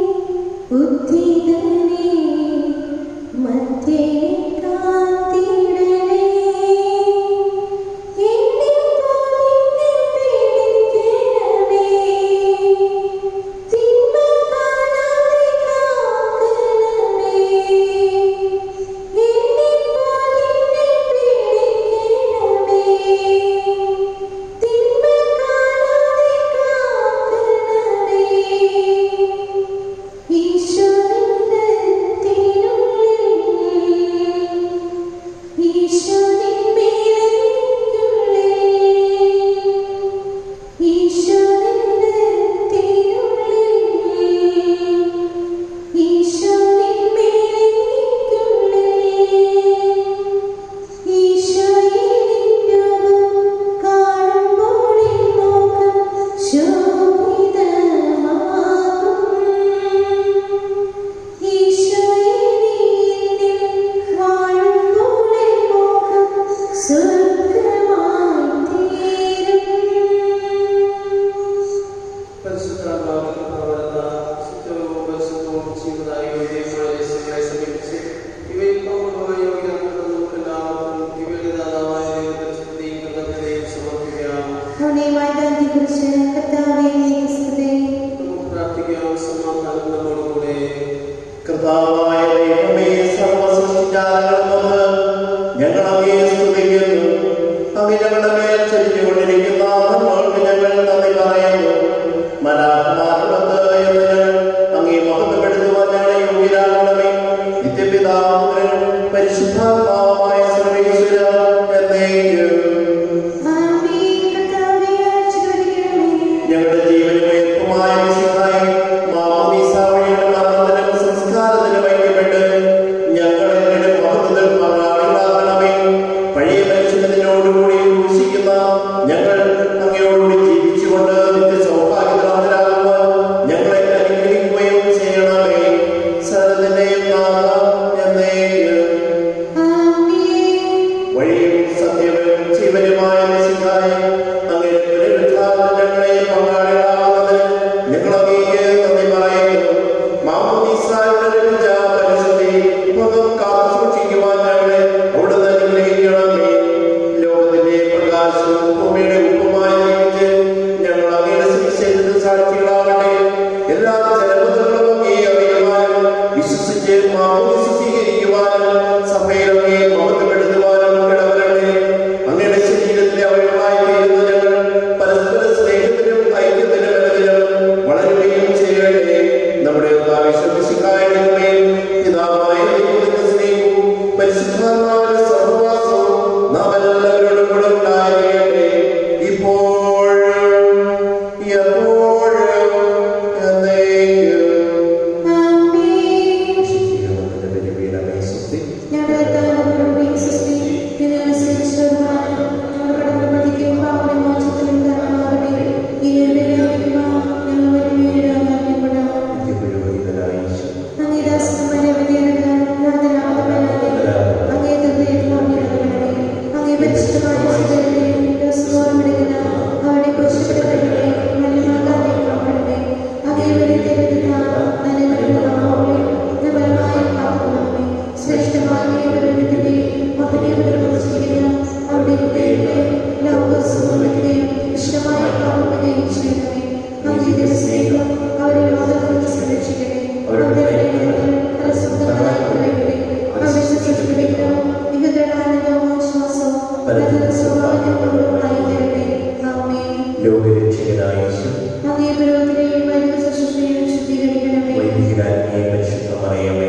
ഉദ്ധിതനെ മധ്യേ കാത്തിടണേ എന്നെ പോലിനെ പിടിക്കണമേ തിന്മ കാണാതെ കാക്കണമേ എന്നെ പോലിനെ പിടിക്കണമേ തിന്മ കാണാതെ കാക്കണമേ ഈശോയുടെ തിരുമുള്ളിൽ ഈശോയുടെ മേലെയുള്ളിൽ ഈശോയുടെ തിരുമുള്ളിൽ ഈശോയുടെ മേലെയുള്ളിൽ ഈശോയെ രൂപം കാണുമ്പോൾ ഈ മുഖം ശോഭിതമാകും ഈശോയെ നീയിൽ വാഴുമ്പോൾ ഈ മുഖം സ്വർഗമായി തീരും പരിശുദ്ധാത്മാവിന്റെ പ്രവർത്തന ശുദ്ധവും പരിശുദ്ധവും ചെയ്യുന്നതായി വൈദ്യമായ യേശുവിനെ സമീപിച്ച് ഇവയിൽ പൗർണമായ യോഗ്യതകൾ നമുക്കെല്ലാവർക്കും ഇവയുടെ ദാതാവായ ദൈവത്തിന് സ്തുതിയും കൃതജ്ഞതയും സമർപ്പിക്കാം അവനെയുമായി ബന്ധിപ്പിച്ച് കർത്താവേ നീ സ്തുതി നമുക്ക് പ്രാർത്ഥിക്കാം സമാധാനം നമ്മോടുകൂടെ കർത്താവായ ദൈവമേ സർവസൃഷ്ടിജാലങ്ങളുമൊന്ന് ഞങ്ങൾ അങ്ങേ സ്തുതിക്കുന്നു അങ്ങ് ഞങ്ങളുടെ മേൽ ചൊരിഞ്ഞുകൊണ്ടിരിക്കുന്ന നമ്മൾക്ക് ഞങ്ങൾ നന്ദി പറയുന്നു മനാത്മാർവത്ത് എന്ന് ഞങ്ങൾ അങ്ങേ മഹത്വപ്പെടുത്തുവാൻ ഞങ്ങളെ യോഗ്യരാകണമേ നിത്യപിതാവുരൻ പരിശുദ്ധാത്മാവുമായ സർവേശ്വര എന്നേക്കും ആമേൻ കർത്താവേ ആശീർവദിക്കണമേ ഞങ്ങളുടെ ജീവനും ഉയർപ്പുമായ മിശിഹായി മാമോദീസ വഴിയുള്ള മരണത്തിനും സംസ്കാരത്തിനും ഐക്യപ്പെട്ട് ഞങ്ങളെ നിന്റെ മഹത്വത്തിൽ പങ്കാളികളാക്കണമേ പഴയ മനുഷ്യനോടുകൂടി ക്രൂശിക്കുന്ന ഞങ്ങൾ അങ്ങയോടുകൂടി ജീവിച്ചുകൊണ്ട് നിത്യ സൗഭാഗ്യത്തിലാകുവാൻ ഞങ്ങളെ അനുഗ്രഹിക്കുകയും ചെയ്യണമേ സകലത്തിന്റെയും നാഥ എന്നേക്കും ആമേൻ വഴിയും സത്യവും ജീവനുമായ മിശിഹായി അങ്ങയുടെ പുനരുദ്ധാനം ഞങ്ങളെ പങ്കാളികളാകുന്നതിന് ഞങ്ങൾ അങ്ങേക്ക് നന്ദി പറയുന്നു മാമോദീസായുടെ ലഭിച്ച പരിശുദ്ധി മുഖം കാത്തു സൂക്ഷിക്കുവാൻ ഞങ്ങളെ അവിടുന്ന് അനുഗ്രഹിക്കണമേ ലോകത്തിന്റെ പ്രകാശവും ഭൂമിയുടെ ഉപ്പുമായി ജീവിച്ച് ഞങ്ങൾ അങ്ങയുടെ സുവിശേഷത്തിന് സാക്ഷികളാകട്ടെ എല്ലാ ജനപദങ്ങളും അങ്ങേ അറിയുവാനും വിശ്വസിച്ച് മാമോദീസ സ്വീകരിക്കുവാനും സഭയിൽ അങ്ങേ മഹത്വപ്പെടുത്തുവാനും ഇടവരട്ടെ അങ്ങയുടെ ശരീരത്തിലെ അവയവമായി തീരുന്ന ഞങ്ങൾ പരസ്പര സ്നേഹത്തിനും ഐക്യത്തിനും ഇടവിലും വളരുകയും ചെയ്യട്ടെ നമ്മുടെ വിശ്വസിക്കായ പിതാവായ ദൈവത്തിന്റെ സ്നേഹവും പരിശുദ്ധാത്മാവിന്റെ സഹവാസവും നാം എല്ലാവരോടും കൂടെ ഉണ്ടായിരിക്കട്ടെ ഇപ്പോഴും എപ്പോഴും എന്നേക്കും ആമേൻ ദൈവത്തിന്റെ ബലിപീഠമേ സ്തുതി. ഞങ്ങളുടെ കർത്താവിനോടുകൂടി സൃഷ്ടി തിരുവനുസരിച്ചുള്ളതാണ് ഞങ്ങളുടെ കടമതിക്കും പാപവിമോചനത്തിനും കാരണമാകട്ടെ ഈ ഞങ്ങൾ ഒരുമയുടെ ആരാധനപ്പെടാം നിത്യപുരോഹിതനായ ഈശോ, അങ്ങേ ദാസന്മാരെ വിധിയെടുക്കാൻ പ്രാർത്ഥനാമതമല്ലാതെ അങ്ങേ ദുർബലമാകണമേ അങ്ങേ പരിശുദ്ധമായ ശരീരത്തെയും ദോഷവുമെടുക്കുന്ന അവരുടെ കുരിശുപിടുത്തങ്ങളെ മലിനമാക്കാതെ കാക്കണമേ അങ്ങേ വെളിത്തെ വിധിക്കുന്ന നന്മകളുടെ നാമങ്ങളെ നിർമ്മലമായി കാക്കണമേ ശ്രേഷ്ഠമായ ദൈവത്തിന്റെ മഹനീയതകൾ പ്രവർത്തിക്കുന്ന അവരുടെ ഹൃദയത്തെ ലോകസുഖത്തിന്റെയും ഇഷ്ടമായ കാക്കുകയും ചെയ്യണമേ അങ്ങേ ദിവസത്തേക്കും അവരെ ലോകത്തിൽ സംരക്ഷിക്കണേ അവരുടെ ഹൃദയങ്ങൾ പരസ്പരമായി കുറയട്ടെ അവരെ സൃഷ്ടിപ്പിക്കണം മികതരാനന്ദവും ആശ്വാസവും പരതര സ്വഭാവങ്ങളോടുമായി തരട്ടെ ആമേൻ ലോകരക്ഷകനായ ഈശോ, അങ്ങേ പുരോഗതിയെയും വൈദിക ശുശ്രൂഷയെയും ശുദ്ധീകരിക്കണമേ വൈദികരാജ്ഞിയെ പരിശുദ്ധ മറിയമേ